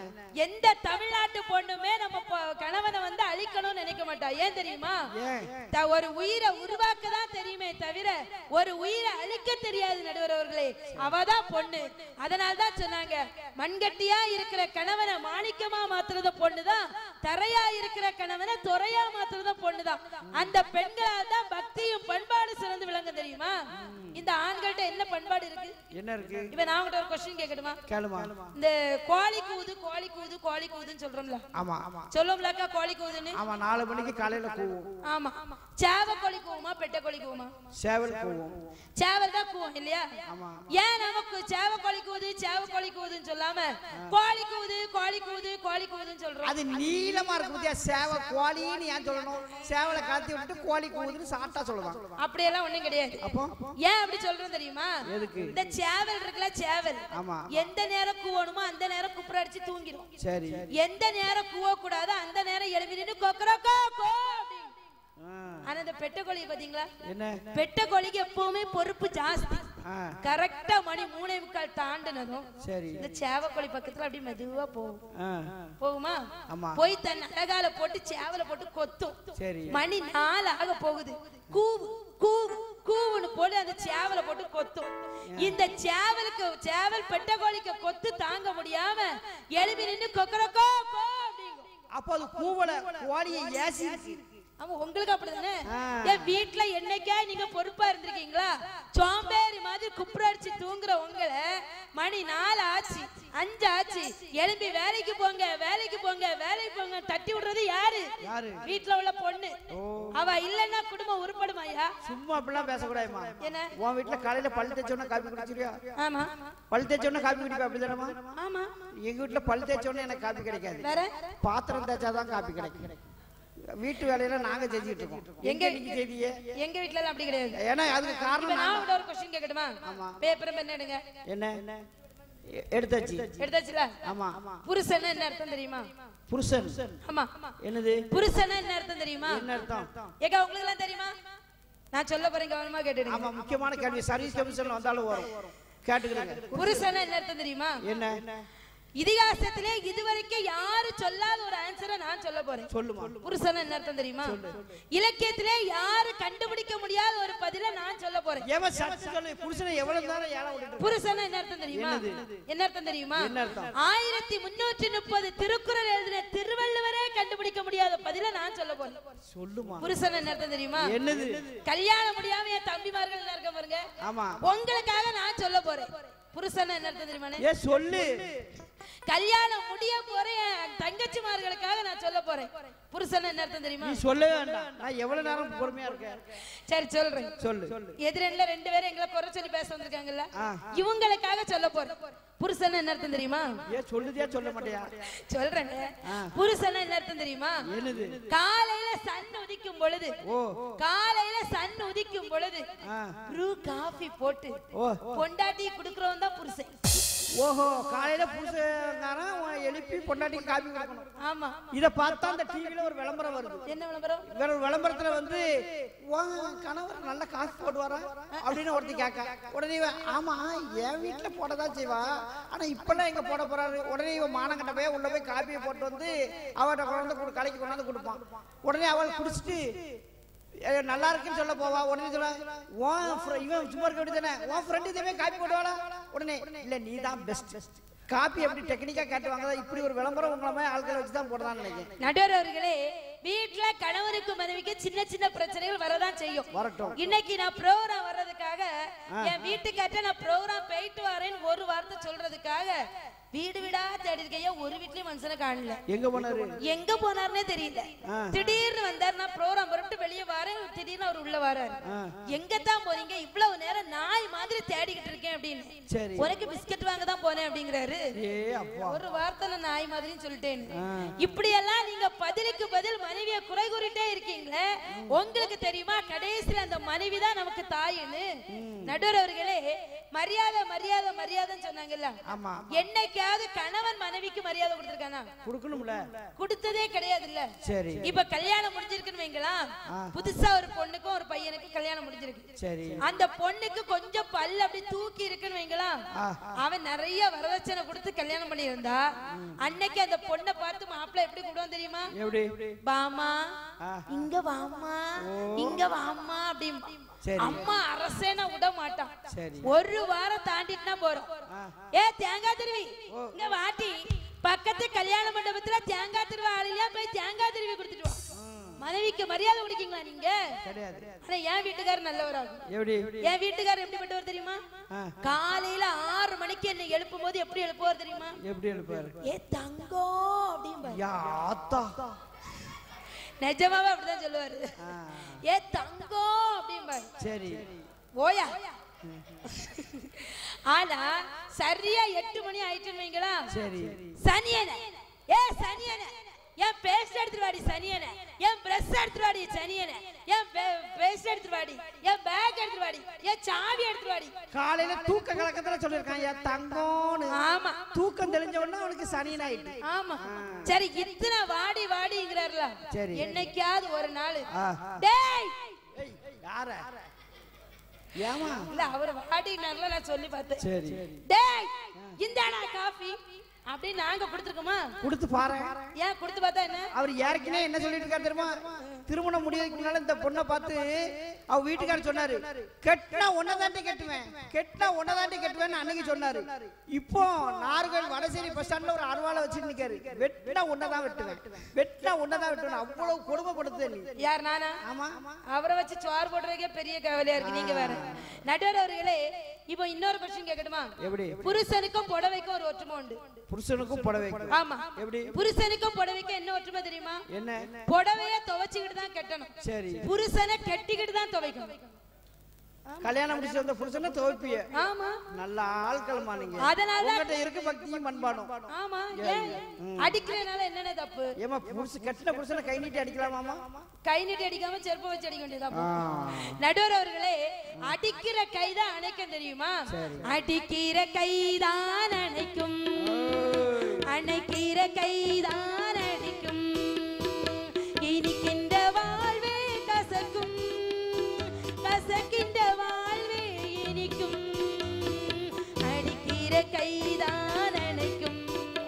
எந்த தமிழ்நாட்டு பொண்ணுமே நம்ம பொ- கணவனை வந்து அழிக்கணும்னு நினைக்க மாட்டா ஏன் தெரியுமா ஏன் த- ஒரு உயிரை உருவாக்க தான் தெரியுமே தவிர ஒரு உயிரை அழிக்க தெரியாது நடுவர் அவர்களே அவதான் பொண்ணு அதனால தான் சொன்னாங்க மண்கட்டியா இருக்கிற கணவனை மாணிக்கமா மாத்துறத பொண்ணுதான் தரையா இருக்கிற கணவனை துறையா மாத்துறத பொண்ணுதான் அந்த பெண்களால் தான் பக்தியும் பண்பாடு சிறந்து விளங்க தெரியுமா இந்த ஆண்கள்ட்ட என்ன பண்பாடு இருக்கு என்ன இருக்கு இப்ப நான் உங்கள்ட்ட ஒரு கொஸ்டின் கேட்கட்டுமா கேளுமா இந்த கோழி கூது கோழி கூது கோழி கூதுன்னு சொல்றோம்ல ஆமா ஆமா சொல்லுவோம்லக்கா கோழி கூதுன்னு ஆமா நாலு மணிக்கு காலையில கூவும் ஆமா சேவ கோழி கூவுமா பெட்ட கோழி கூவுமா சேவல் கூவும் சேவல் தான் கூவும் இல்லையா ஆமா ஏன் நமக்கு சேவ கோழி கூவுது சேவ கோழி கூவுதுன்னு சொல்லாம கோழி கூவுது கோழி கூவுது கோழி கூவுதுன்னு சொல்றோம் அது நீளமா இருக்கும் பத்தியா சேவை கோழின்னு ஏன் சொல்லணும் சேவலை கலத்தி விட்டு கோழி கூவுதுன்னு சாட்டா சொல்லுவாங்க அப்படியெல்லாம் ஒண்ணும் கிடையாது அப்போ ஏன் அப்படி சொல்றோம் தெரியுமா எதுக்கு? இந்த சேவல் இருக்குல்ல சேவல் ஆமா எந்த நேரம் கூவணுமோ அந்த நேரம் குப்புற அடிச்சு தூங்கிடும் சரி எந்த நேரம் கூவ கூடாதோ அந்த நேரம் எழுப்பி நின்று கொக்கரக்கோ கோ அப்படின்னு. ஆ, ஆனா இந்த பெட்ட கோழி பாத்தீங்களா என்ன பெட்ட கோழிக்கு எப்பவுமே பொறுப்பு ஜாஸ்தி ஆ, கரெக்டா மணி மூணே முக்கால் தாண்டினதும் சரி இந்த சேவக்கோழி பக்கத்துல அப்படியே மெதுவா போகும் ஆ, போகுமா ஆமா. போய் தன் அழகால போட்டு சேவல போட்டு கொத்தும் சரி மணி நாலு ஆக போகுது கூவு கூவு கூவுன்னு போட்டு அந்த சேவல போட்டு கொத்தும் இந்த சேவலுக்கு சேவல் பெட்ட கோழிக்கு கொத்து தாங்க முடியாம எழுப்பி நின்னு கொக்கரக்கோ கோ அப்படிங்கும் அப்போ அது கூவல கோழியை ஏசி இருக்கு. ஆமா உங்களுக்கு அப்படிதானே ஆ. என் வீட்டுல என்னைக்கா நீங்க பொறுப்பா இருந்திருக்கீங்களா சோம்பேறி மாதிரி குப்புற அடிச்சு தூங்குற உங்களை மணி நாலு ஆச்சு அஞ்சு ஆச்சு எழும்பி வேலைக்கு போங்க வேலைக்கு போங்க வேலைக்கு போங்க தட்டி விடுறது யாரு யாரு வீட்டுல உள்ள பொண்ணு ஓ அவ இல்லன்னா குடும்பம் உருப்படுமாயா சும்மா அப்படிலாம் பேசக்கூடாதுமா என்ன உன் வீட்டுல காலையில பல் தேய்ச்சோன்னா காப்பி குடிச்சிருவியா ஆமா பல் தேய்ச்சோன்னா காப்பி குடிப்பா அப்படிதானமா ஆமா எங்க வீட்டுல பல் தேய்ச்சோன்னா எனக்கு காப்பி கிடைக்காது வேற பாத்திரம் தேய்ச்சாதான் காப்பி கிடைக்கும் வீட்டு வேலையில நாங்க செஞ்சுட்டு இருக்கோம் எங்க எங்க- நீங்க செய்தியே எங்க வீட்டுல எல்லாம் அப்படி கிடையாது ஏன்னா அதுக்கு இப்ப காரணம் நான் நான் உங்கள்ட்ட ஒரு கொஸ்டின் கேட்கட்டுமா பேப்பர் பென் எடுங்க என்ன எ- எடுத்தாச்சு எடுத்தாச்சுல ஆமா புருஷன் என்ன அர்த்தம் தெரியுமா புருஷன் ஆமா என்னது புருஷன் என்ன அர்த்தம் தெரியுமா என்ன அர்த்தம் ஏக்கா உங்களுக்கு எல்லாம் தெரியுமா நான் சொல்ல போறேன் கவனமா கேட்டுடுங்க ஆமா முக்கியமான கேள்வி சர்வீஸ் கமிஷன்ல வந்தாலும் வரும் கேட்டுக்கிறேங்க புருஷன் என்ன அர்த்தம் தெரியுமா என்ன இதிகாசத்திலே இதுவரைக்கும் யாரு சொல்லாத ஒரு ஆன்சரை நான் சொல்ல போறேன் சொல்லுமா புருஷன் என்ன அர்த்தம் தெரியுமா இலக்கியத்திலே யாரு கண்டுபிடிக்க முடியாத ஒரு பதில நான் சொல்ல போறேன் எவன் சத்து சொல்லு புருஷனை எவ்வளவு நேரம் ஏழை விட்டுட்டு புருஷன் என்ன அர்த்தம் தெரியுமா என்ன அர்த்தம் தெரியுமா என்ன அர்த்தம்? ஆயிரத்தி முன்னூற்றி முப்பது திருக்குறள் எழுதின திருவள்ளுவரே கண்டுபிடிக்க முடியாத பதில நான் சொல்ல போறேன் சொல்லுமா புருஷன் என்ன அர்த்தம் தெரியுமா என்னது கல்யாணம் முடியாம என் தம்பிமார்கள் எல்லாம் இருக்க பாருங்க ஆமா உங்களுக்காக நான் சொல்ல போறேன் புருஷன் என்ன அர்த்தம் தெரியுமா ஏ சொல்லு கல்யாணம் முடிய போற என் தங்கச்சிமார்களுக்காக நான் சொல்ல போறேன் புருஷன் என்ன அர்த்தம் தெரியுமா நீ சொல்லவே வேண்டாம் நான் எவ்வளவு நேரம் பொறுமையா இருக்கேன் சரி சொல்றேன் சொல்லு எதிரில ரெண்டு பேரும் எங்களை குறை சொல்லி பேச வந்திருக்காங்கல்ல ஆ. இவங்களுக்காக சொல்ல போறேன் புருஷன் என்ன அர்த்தம் தெரியுமா ஏ சொல்லுதியா சொல்ல மாட்டியா சொல்றேன் ஆ. புருஷன் என்ன அர்த்தம் தெரியுமா என்னது காலையில சன் உதிக்கும் பொழுது ஓ காலையில சன் உதிக்கும் பொழுது ஆ ப்ரூ காஃபி போட்டு ஓ பொண்டாட்டி குடுக்கறவன் தான் புருஷன் ஓஹோ காலையில புருஷங்காரன் அவன் எழுப்பி பொண்டாட்டி காப்பி கொடுக்கணும் ஆமா இத பார்த்தா அந்த டிவில ஒரு விளம்பரம் வருது என்ன விளம்பரம் வேற ஒரு விளம்பரத்துல வந்து உன் கணவர் நல்ல காசு போடுவாரா அப்படின்னு ஒருத்தி கேட்க உடனே இவன், ஆமா என் வீட்டுல போடதான் செய்வா ஆனா இப்பெல்லாம் எங்க போட போறாரு உடனே இவன் மானங்கட்ட போய் உள்ள போய் காப்பியை போட்டு வந்து அவட்ட கொண்டாந்து கொடு- கடைக்கு கொண்டாந்து கொடுப்பான் உடனே அவள் குடிச்சிட்டு "ஏய், நல்லா இருக்குன்னு சொல்ல போவா உடனே சொல்ல உன் fr- இவன் சும்மா இருக்க வேண்டியதானே உன் ஃப்ரெண்டு இதே காப்பி போடுவாளா உடனே இல்ல நீ தான் பெஸ்ட் காப்பி எப்படி டெக்னிக்கா காட்டுவாங்க இப்படி ஒரு விளம்பரம் உங்களை மாதிரி ஆட்களை வச்சு தான் போடுறான்னு நினைக்கிறேன் நடுவர் அவர்களே வீட்ல கணவனுக்கு மனைவிக்கு சின்ன சின்ன பிரச்சனைகள் வரதான் செய்யும் வரட்டும். இன்னைக்கு நான் ப்ரோக்ராம் வர்றதுக்காக என் வீட்டுக்கார்ட்ட நான் ப்ரோக்ராம் போயிட்டு வரேன்னு ஒரு வார்த்தை சொல்றதுக்காக வீடு வீடா தேடி இருக்கையா ஒரு வீட்லயும் மனுஷனை காணல எங்க போனாரு எங்க போனாருன்னே தெரியல ஆ. திடீர்னு வந்தார் நான் ப்ரோக்ராம் புறப்பட்டு வெளியே வரேன் திடீர்னு அவர் உள்ள வராரு ஆ. எங்க தான் போறீங்க இவ்வளவு நேரம் நாய் மாதிரி தேடிக்கிட்டு இருக்கேன் அப்படின்னு சரி உனக்கு பிஸ்கட் வாங்க தான் போனேன் அப்படிங்கிறாரு ஏ அப்பா ஒரு வார்த்தைல நாய் மாதிரின்னு சொல்லிட்டேன் ஆ. இப்படி எல்லாம் நீங்க பதிலுக்கு பதில் மனைவிய குறை கூறிட்டே இருக்கீங்களே உங்களுக்கு தெரியுமா கடைசியில அந்த மனைவி தான் நமக்கு தாயின்னு நடுவர் அவர்களே மரியாதை மரியாதை மரியாதைன்னு சொன்னாங்கல்ல ஆமா என்னைக்காவது கணவன் மனைவிக்கு மரியாதை கொடுத்திருக்கானா கொடுக்கணும்ல கொடுத்ததே கிடையாதுல்ல சரி இப்ப கல்யாணம் முடிஞ்சிருக்குன்னு வைங்களா ஆ. புதுசா ஒரு பொண்ணுக்கும் ஒரு பையனுக்கும் கல்யாணம் முடிஞ்சிருக்கு சரி அந்த பொண்ணுக்கு கொஞ்சம் பல்லு அப்படி தூக்கி இருக்குன்னு வைங்களா ஆ. அவன் நிறைய வரதட்சணை கொடுத்து கல்யாணம் பண்ணியிருந்தா அன்னைக்கு அந்த பொண்ணை பார்த்து மாப்பிள்ளை எப்படி கூடுவான் தெரியுமா எப்படி பாமா ஆ. இங்க வாமா இங்க வாமா அப்படி சரி. அம்மா அரசேன விட மாட்டான் சரி. ஒரு வாரம் தாண்டிட்டுனா போறோம் ஏ தேங்காய் திருவி இங்க வாட்டி பக்கத்து கல்யாண மண்டபத்துல தேங்காய் திருவா ஆளிலையா போய் தேங்காய் திருவி கொடுத்துட்டு வா மனைவிக்கு மரியாதை கொடுக்கீங்களா நீங்க கிடையாது ஆனா என் வீட்டுக்காரர் நல்லவராகும் எப்படி என் வீட்டுக்காரர் எப்படிப்பட்டவர் தெரியுமா ஆ. காலையில ஆறு மணிக்கு என்னை எழுப்பும் போது எப்படி எழுப்புவார் தெரியுமா எப்படி எழுப்பாரு ஏ தங்கம் அப்படிம்பாரு யா ஆத்தா நிஜமாவே அப்படிதான் சொல்லுவாரு ஆ. ஏ தங்கம் அப்படிம்பாரு சரி ஓயா ஆனா சரியா எட்டு மணி ஆயிட்டுன்னு வைங்களா சரி சனியன ஏ சனியன என் பேஸ்ட் எடுத்துட்டு வாடி சனியன என் பிரஷ் எடுத்துட்டு வாடி சனியன என் பேஸ்ட் எடுத்துட்டு வாடி என் பேக் எடுத்துட்டு வாடி என் சாவி எடுத்துட்டு வாடி காலையில தூக்க கலக்கத்துல சொல்லிருக்கான் என் தங்கம்னு ஆமா தூக்கம் தெளிஞ்ச உடனே அவனுக்கு சனியன் ஆயிட்டு ஆமா சரி இத்தனை வாடி வாடிங்கிறாருல சரி. என்னைக்காவது ஒரு நாள் ஆ. டேய் ஏய், யார ஏமா இல்ல அவர் வாடினார்ல நான் சொல்லி பார்த்தேன் சரி டேய் இந்தாடா காஃபி அப்படின்னு நாங்க கொடுத்துருக்கோமா கொடுத்து பாரு ஏன் கொடுத்து பார்த்தா என்ன அவர் ஏற்கனவே என்ன சொல்லிட்டு இருக்காரு தெரியுமா திருமணம் முடியறதுக்கு முன்னால இந்த பொண்ணை பார்த்து அவ வீட்டுக்காரர் சொன்னாரு கெட்டினா ஒன்னதாண்டி கட்டுவேன் கெட்டினா ஒன்னதாண்டி கட்டுவேன்னு அன்னைக்கு சொன்னாரு இப்போ நார்கல் வடசேரி பஸ் ஸ்டாண்ட்ல ஒரு அருவாளை வச்சுட்டு நிக்காரு வெட்டினா ஒன்னதான் வெட்டுவேன் வெட்டினா ஒன்னதான் வெட்டுவேன் அவ்வளவு கொடுமைப்படுத்து நீ யார் நானா ஆமா அவரை வச்சு சோறு போடுறதுக்கே பெரிய கவலையா இருக்கு நீங்க வேற நடுவர் அவர்களே இப்போ இன்னொரு கொஸ்டின் கேட்கட்டுமா எப்படி புருஷனுக்கும் புடவைக்கும் ஒரு ஒற்றுமை உண்டு புருஷனுக்கும் புடவை ஆமா எப்படி புருஷனுக்கும் புடவைக்கும் என்ன ஒற்றுமை தெரியுமா என்ன புடவைய துவைச்சுக்கிட்டு தான் கட்டணும் சரி புருஷனை கட்டிக்கிட்டு தான் துவைக்கணும் கல்யாணம் முடிச்சு வந்த புருஷனை துவைப்பிய ஆமா நல்ல ஆட்கள்மா நீங்க அதனால உங்ககிட்ட இருக்கு பக்தியும் பண்பாடும் ஆமா ஏன் அடிக்கிறதுனால என்னென்ன தப்பு ஏமா புருஷ கட்டின புருஷனை கை நீட்டி அடிக்கலாமாமா கை நீட்டி அடிக்காம செருப்பு வச்சு அடிக்க வேண்டியதா நடுவர் அவர்களே அடிக்கிற கைதான் அணைக்கும் தெரியுமா அடிக்கிற கைதான் அணைக்கும் அணைக்கிற கைதான் அடிக்கும் இனிக்கின்ற வாழ்வே கசக்கும் கசக்கின்ற வாழ்வே இனிக்கும் அடிக்கிற கைதான் அணைக்கும்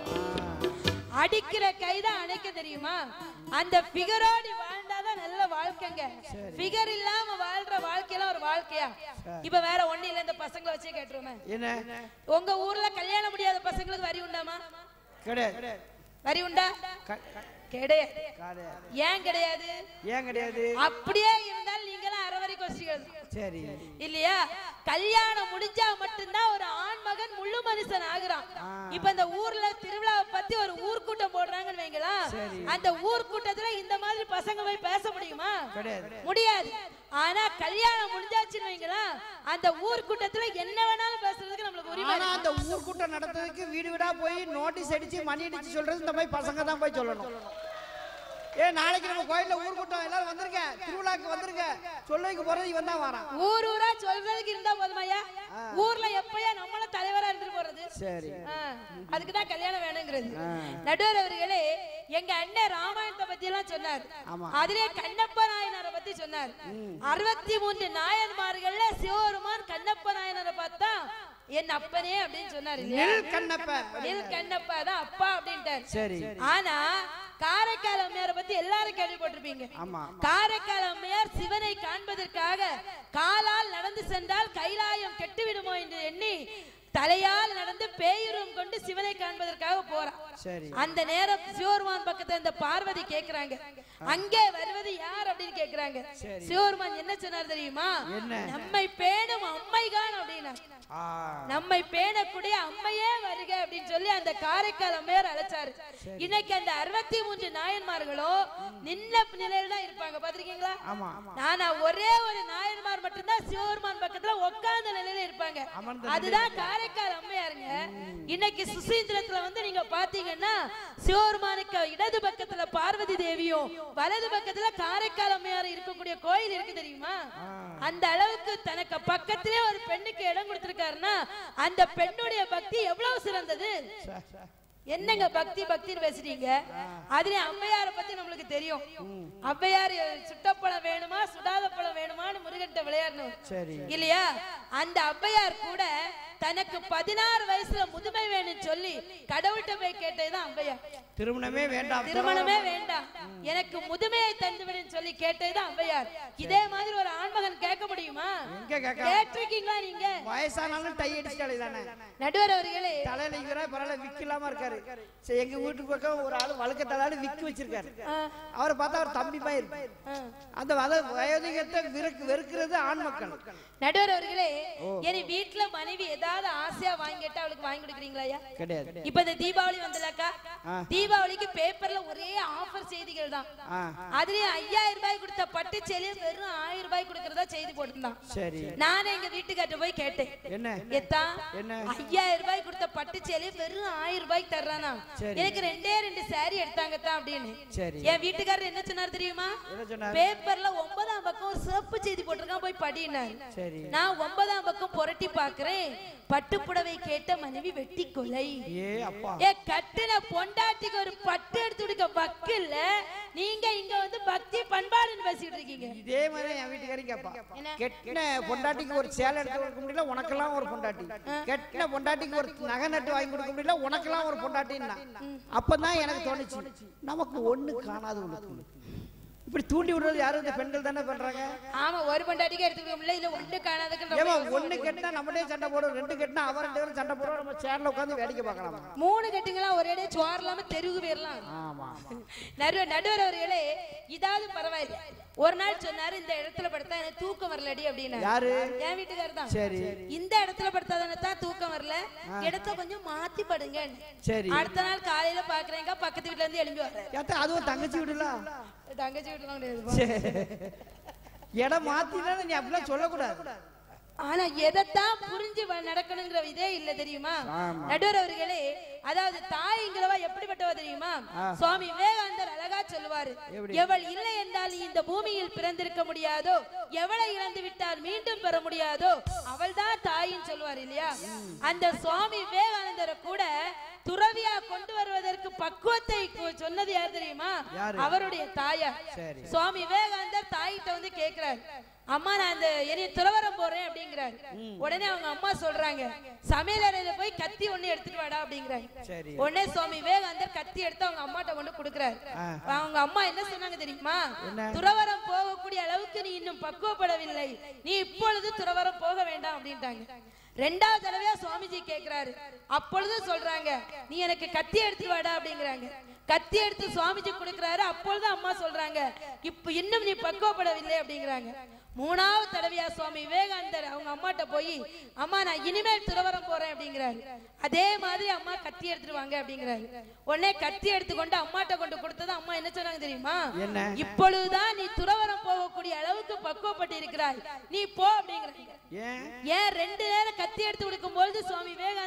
அடிக்கிற கைதான் அணைக்க தெரியுமா அந்த பிகரோடு வாழ்ந்தாதான் நல்ல வாழ்க்கைங்க பிகர் இல்லாம வாழ்ற வாழ்க்கையெல்லாம் ஒரு வாழ்க்கையா இப்ப வேற ஒண்ணு இல்ல இந்த பசங்களை வச்சே கேட்டுருமே என்ன உங்க ஊர்ல கல்யாணம் முடியாத பசங்களுக்கு வரி உண்டாமா கிடையாது வரி உண்டா க- க- கிடையாது கிடையாது. ஏன் கிடையாது ஏன் கிடையாது அப்படியே இருந்தால் நீங்களும் அறவரை கோஷ்டிகள் சரி இல்லையா கல்யாணம் முடிஞ்சா மட்டும்தான் ஒரு ஆண் மகன் முழு மனுஷன் ஆகுறான் இப்ப இந்த ஊர்ல திருவிழாவை பத்தி ஒரு ஊர்க்கூட்டம் போடுறாங்கன்னு வைங்களா அந்த ஊர்க்கூட்டத்துல இந்த மாதிரி பசங்க போய் பேச முடியுமா கிடையாது முடியாது ஆனா கல்யாணம் முடிஞ்சாச்சுன்னு வைங்களா அந்த ஊர்க்கூட்டத்துல என்ன வேணாலும் பேசுறதுக்கு நம்மளுக்கு உரிமை ஆனா இருக்கு. அந்த ஊர் கூட்டம் நடத்துறதுக்கு வீடு வீடா போய் நோட்டீஸ் அடிச்சு மணி அடிச்சு சொல்றது இந்த மாதிரி பசங்க தான் போய் சொல்லணும் ஏ நாளைக்கு நம்ம கோயில்ல ஊர் கூட்டம் எல்லாரும் வந்திருக்க திருவிழாக்கு வந்திருக்க சொல்லைக்கு போறது இவன் தான் வரான் ஊர் ஊரா சொல்றதுக்கு இருந்தா போதுமாயா ஊர்ல எப்பயா நம்மள தலைவரா இருந்துட்டு போறது சரி ஆ, அதுக்கு தான் கல்யாணம் வேணுங்கிறது ஆ. நடுவர் அவர்களே எங்க அண்ணன் ராமாயணத்தை பத்தி எல்லாம் சொன்னார் ஆமா. அதிலே கண்ணப்ப நாயனாரை பத்தி சொன்னார் அறுபத்தி மூன்று நாயன்மார்கள்ல சிவபெருமான் கண்ணப்ப நாயனாரை பார்த்தா என் அப்பனே அப்படின்னு சொன்னார் இல்லையா நெல் கண்ணப்ப நில் கண்ணப்பா தான் அப்பா அப்படின்ட்டார் சரி ஆனா காரைக்கால் அம்மையாரை பத்தி எல்லாரும் கேள்விப்பட்டிருப்பீங்க ஆமா காரைக்கால் அம்மையார் சிவனை காண்பதற்காக காலால் நடந்து சென்றால் கைலாயம் கெட்டு விடுமோ என்று எண்ணி தலையால் நடந்து பேயுருவம் கொண்டு சிவனை காண்பதற்காக போறா சரி அந்த நேரம் சிவபெருமான் பக்கத்துல இந்த பார்வதி கேக்குறாங்க அங்கே வருவது யார் அப்படின்னு கேக்குறாங்க சரி. சிவபெருமான் என்ன சொன்னார் தெரியுமா என்ன? நம்மை பேணும் அம்மைகான் அப்படின்னா ஆ நம்மை பேணக்கூடிய அம்மையே வருக அப்படின்னு சொல்லி அந்த காரைக்கால் அம்மையார் அழைச்சாரு இன்னைக்கு அந்த அறுபத்தி மூன்று நாயன்மார்களோ நின்ன நிலையில தான் இருப்பாங்க பாத்திருக்கீங்களா ஆமா ஆனா ஒரே ஒரு நாயன்மார் மட்டும்தான் சிவபெருமான் பக்கத்துல உட்கார்ந்த நிலையில இருப்பாங்க அமர்ந்த அதுதான் காரைக்கால் அம்மையாருங்க இன்னைக்கு சுசீந்திரத்துல வந்து நீங்க பாத்தீங்கன்னா சிவபெருமானுக்கு இடது பக்கத்துல பார்வதி தேவியும் வலது பக்கத்துல காரைக்கால் அம்மையார் இருக்கக்கூடிய கோயில் இருக்கு தெரியுமா அந்த அளவுக்கு தனக்கு பக்கத்திலே ஒரு பெண்ணுக்கு இடம் கொடுத்திருக்காருன்னா அந்த பெண்ணுடைய பக்தி எவ்வளவு சிறந்தது என்னங்க பக்தி பக்தின்னு பேசுறீங்க அதுல அம்மையார பத்தி நம்மளுக்கு தெரியும் அவ்வையார் சுட்டப்பழம் வேணுமா சுடாத பழம் வேணுமான்னு முருகன்ட்ட விளையாடணும் சரி இல்லையா அந்த அவ்வையார் கூட தனக்கு பதினாறு வயசுல முதுமை வேணும்னு சொல்லி கடவுள்கிட்ட போய் கேட்டதுதான் அவ்வையார் திருமணமே வேண்டாம் திருமணமே வேண்டாம் எனக்கு முதுமையை தந்துவிடுன்னு சொல்லி கேட்டதுதான் அவ்வையார் இதே மாதிரி ஒரு ஆண்மகன் கேட்க முடியுமா எங்க கேட்க கேட்டிருக்கீங்களா நீங்க வயசானாலும் டை அடிச்சு தானே நடுவர் அவர்களே தலையில இருக்கிற பரவாயில்ல விக்கு இல்லாம இருக்காரு சரி எங்க வீட்டு பக்கம் ஒரு ஆளு வழுக்க தலாடு விக்கு வச்சிருக்காரு ஆ, அவரை பார்த்தா அவர் தம்பி மாதிரி இருப்பாரு. ஆ. அந்த வத வயோதிகத்தை வெறுக்கு வெறுக்கிறது ஆண் மக்கள் நடுவர் அவர்களே என் வீட்டுல மனைவி ஏதாவது ஆசையா வாங்கி கேட்டா அவளுக்கு வாங்கி கொடுக்குறீங்களா ஐயா கிடையாது இப்ப இந்த தீபாவளி வந்தலக்கா ஆ. தீபாவளிக்கு பேப்பர்ல ஒரே ஆஃபர் செய்திகள் தான் ஆ அதுலயும் ஐயாயிரம் ரூபாய் கொடுத்த பட்டு சேலையும் வெறும் ஆயிரம் ரூபாய் கொடுக்கறதா செய்தி போட்டிருந்தான் சரி நானே எங்க வீட்டுக்கார்ட்ட போய் கேட்டேன் என்ன எத்தா என்ன? ஐயாயிரம் ரூபாய் கொடுத்த பட்டு சேலையை வெறும் ஆயிரம் ரூபாய்க்கு தர்றானா சரி. எனக்கு ரெண்டே ரெண்டு saree எடுத்தாங்கத்தான் அப்படின்னு சரி என் வீட்டுக்காரர் என்ன சொன்னார் தெரியுமா என்ன சொன்னார் பேப்பர்ல ஒன்பதாம் பக்கம் ஒரு சிறப்பு செய்தி போட்டிருக்கான் போய் படினார் சரி நான் ஒன்பதாம் பக்கம் புரட்டி பாக்குறேன் பட்டுப்புடவை கேட்ட மனைவி வெட்டி கொலை ஏ அப்பா ஏ கட்டுன பொண்டாட்டிக்கு ஒரு பட்டு எடுத்து கொடுக்க பக்கு இல்ல நீங்க இங்க வந்து பக்தி பண்பாடுன்னு பேசிட்டு இருக்கீங்க இதே மாதிரி என் வீட்டுக்காரையும் கேட்பா என்ன? கெட்டின பொண்டாட்டிக்கு ஒரு சேலை எடுத்து கொடுக்க முடியல உனக்கெல்லாம் ஒரு பொண்டாட்டி கெட்டின பொண்டாட்டிக்கு ஒரு நகை நட்டு வாங்கி கொடுக்க முடியல உனக்கெல்லாம் ஒரு பொண்டாட்டின்னா அப்பதான் எனக்கு தோணுச்சு நமக்கு ஒண்ணு காணாது உனக்கு இப்படி தூண்டி விடுறது யாரும் இந்த பெண்கள் தானே பண்றாங்க ஆமா ஒரு பொண்டாட்டிக்கு எடுத்துக்க முடியல இல்ல ஒண்ணு காணாதுக்கு ஏமா ஒண்ணு கெட்டினா நம்மளே சண்டை போடுவோம் ரெண்டு கெட்டினா அவர் ரெண்டு பேரும் சண்டை போடுவோம் நம்ம சேர்ல உட்காந்து வேடிக்கை பார்க்கலாம் மூணு கட்டுங்களா ஒரே சோறு இல்லாம தெருவுக்கு போயிடலாம் ஆமா நடுவர் நடுவர் அவர்களே இதாவது பரவாயில்ல ஒரு நாள் சொன்னாரு இந்த இடத்துல படுத்தா எனக்கு தூக்கம் வரலடி அப்படின்னு யாரு என் வீட்டுக்காரர் தான் சரி இந்த இடத்துல படுத்தாதானே தான் தூக்கம் வரல இடத்த கொஞ்சம் மாத்தி படுங்க சரி அடுத்த நாள் காலையில பாக்குறேங்க பக்கத்து வீட்ல இருந்து எழும்பி வர்றேன் ஏத்தா அதுவும் தங்கச்சி விடல தங்கச்சி வீட்டுலாம் கிடையாது இடம் மாத்தினா நீ அப்படிலாம் சொல்லக்கூடாது ஆனா எதைத்தான் புரிஞ்சு வ- நடக்கணுங்கிற இதே இல்ல தெரியுமா ஆமா. நடுவர் அவர்களே அதாவது தாய்ங்கிறவா எப்படிப்பட்டவ தெரியுமா சுவாமி விவேகானந்தர் அழகா சொல்லுவாரு எப்படி? எவள் இல்லை என்றால் நீ இந்த பூமியில் பிறந்திருக்க முடியாதோ எவளை இழந்து விட்டால் மீண்டும் பெற முடியாதோ அவள் தான் தாயின்னு சொல்லுவார் இல்லையா அந்த சுவாமி விவேகானந்தரை கூட துறவியா கொண்டு வருவதற்கு பக்குவத்தை கு- சொன்னது யார் தெரியுமா யாரு? அவருடைய தாயார் சரி. சுவாமி விவேகானந்தர் தாயிட்ட வந்து கேக்குறாரு அம்மா நான் இந்த என்னைய துறவரம் போறேன் அப்படிங்கிறாரு உடனே அவங்க அம்மா சொல்றாங்க சமையல் அறையில போய் கத்தி ஒண்ணு எடுத்துட்டு வாடா அப்படிங்கிறாரு சரி உடனே சுவாமி விவேகானந்தர் கத்தி எடுத்து அவங்க அம்மாட்ட கொண்டு கொடுக்குறாரு ஆ. அவங்க அம்மா என்ன சொன்னாங்க தெரியுமா என்ன? துறவரம் போகக்கூடிய அளவுக்கு நீ இன்னும் பக்குவப்படவில்லை நீ இப்பொழுது துறவரம் போக வேண்டாம் அப்படின்ட்டாங்க ரெண்டாவது தடவையா சுவாமிஜி கேக்குறாரு அப்பொழுது சொல்றாங்க நீ எனக்கு கத்தி எடுத்து வாடா அப்படிங்கிறாங்க கத்தி எடுத்து சுவாமிஜி கொடுக்கறாரு அப்பொழுது அம்மா சொல்றாங்க இப்ப இன்னும் நீ பக்குவப்படவில்லை அப்படிங்கிறாங்க மூணாவது தடவையா சுவாமி விவேகானந்தர் அவங்க அம்மாட்ட போய் அம்மா நான் இனிமேல் துறவரம் போறேன் அப்படிங்கிறாரு அதே மாதிரி அம்மா கத்தி எடுத்துட்டு வாங்க அப்படிங்கிறாரு உடனே கத்தி எடுத்துக்கொண்டு அம்மாட்ட கொண்டு கொடுத்தது அம்மா என்ன சொன்னாங்க தெரியுமா என்ன? இப்பொழுதுதான் நீ துறவரம் போகக்கூடிய அளவுக்கு பக்குவப்பட்டு இருக்கிறாய் நீ போ அப்படிங்கிறாங்க ஏன் ஏன் ரெண்டு நேரம் கத்தி எடுத்து கொடுக்கும் பொழுது சுவாமி விவேகானந்தர்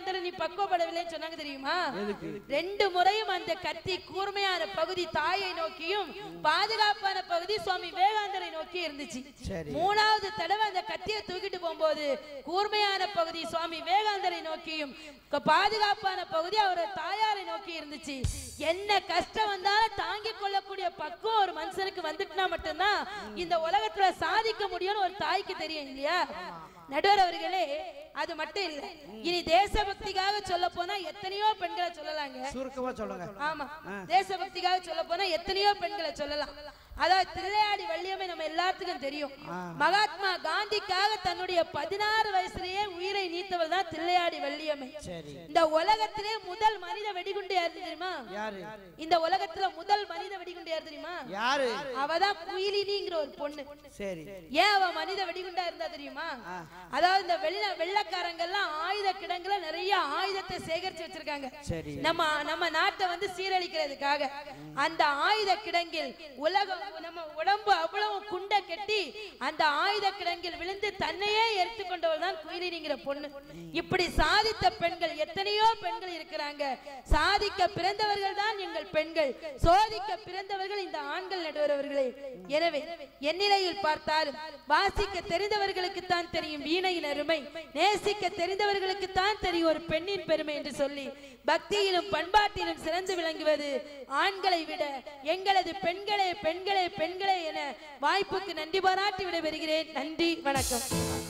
வேகாந்தரன் நீ பக்குவப்படவில்லைன்னு சொன்னாங்க தெரியுமா ரெண்டு முறையும் அந்த கத்தி கூர்மையான பகுதி தாயை நோக்கியும் பாதுகாப்பான பகுதி சுவாமி விவேகானந்தரை நோக்கி இருந்துச்சு சரி. மூணாவது தடவை அந்த கத்தியை தூக்கிட்டு போகும்போது கூர்மையான பகுதி சுவாமி விவேகானந்தரை நோக்கியும் க- பாதுகாப்பான பகுதி அவரோட தாயாரை நோக்கி இருந்துச்சு என்ன கஷ்டம் வந்தாலும் தாங்கிக் கொள்ளக்கூடிய பக்குவம் ஒரு மனுஷனுக்கு வந்துட்டுனா மட்டும்தான் இந்த உலகத்துல சாதிக்க முடியும்னு ஒரு தாய்க்கு தெரியும் இல்லையா நடுவர் அவர்களே அது மட்டும் இல்ல இனி தேசபக்திக்காக சொல்ல போனா எத்தனையோ பெண்களை சொல்லலாங்க சுருக்கமா சொல்லுங்க ஆமா தேசபக்திக்காக சொல்ல போனா எத்தனையோ பெண்களை சொல்லலாம் அதாவது தில்லையாடி வள்ளியம்மை நம்ம எல்லாத்துக்கும் தெரியும் மகாத்மா காந்திக்காக தன்னுடைய பதினாறு வயசுலயே உயிரை நீத்தவள் தான் தில்லையாடி வள்ளியம்மை சரி இந்த உலகத்திலே முதல் மனித வெடிகுண்டு யாரு தெரியுமா யாரு இந்த உலகத்துல முதல் மனித வெடிகுண்டு யாரு தெரியுமா யாரு அவதான் குயிலினிங்கிற ஒரு பொண்ணு சரி ஏன் அவ மனித வெடிகுண்டா இருந்தா தெரியுமா அதாவது இந்த வெள்ள வெள்ளக்காரங்க எல்லாம் ஆயுத கிடங்குல நிறைய ஆயுதத்தை சேகரிச்சு வச்சிருக்காங்க சரி நம்ம நம்ம நாட்டை வந்து சீரழிக்கிறதுக்காக அந்த ஆயுத கிடங்கில் உலகம் நம்ம உடம்பு அவ்வளவு குண்ட கட்டி அந்த ஆயுத கிடங்கில் விழுந்து தன்னையே எரித்து கொண்டவள் தான் குயிலினிங்கிற பொண்ணு இப்படி சாதித்த பெண்கள் எத்தனையோ பெண்கள் இருக்கிறாங்க சாதிக்க பிறந்தவர்கள் தான் எங்கள் பெண்கள் சோதிக்க பிறந்தவர்கள் இந்த ஆண்கள் நடுவரவர்களே எனவே எந்நிலையில் பார்த்தாலும் வாசிக்க தெரிந்தவர்களுக்கு தான் தெரியும் வீணையின் அருமை நேசிக்க தெரிந்தவர்களுக்கு தான் தெரியும் ஒரு பெண்ணின் பெருமை என்று சொல்லி பக்தியிலும் பண்பாட்டிலும் சிறந்து விளங்குவது ஆண்களை விட எங்களது பெண்களே பெண்களே பெண்களே என வாய்ப்புக்கு நன்றி பாராட்டி விடைபெறுகிறேன் நன்றி வணக்கம்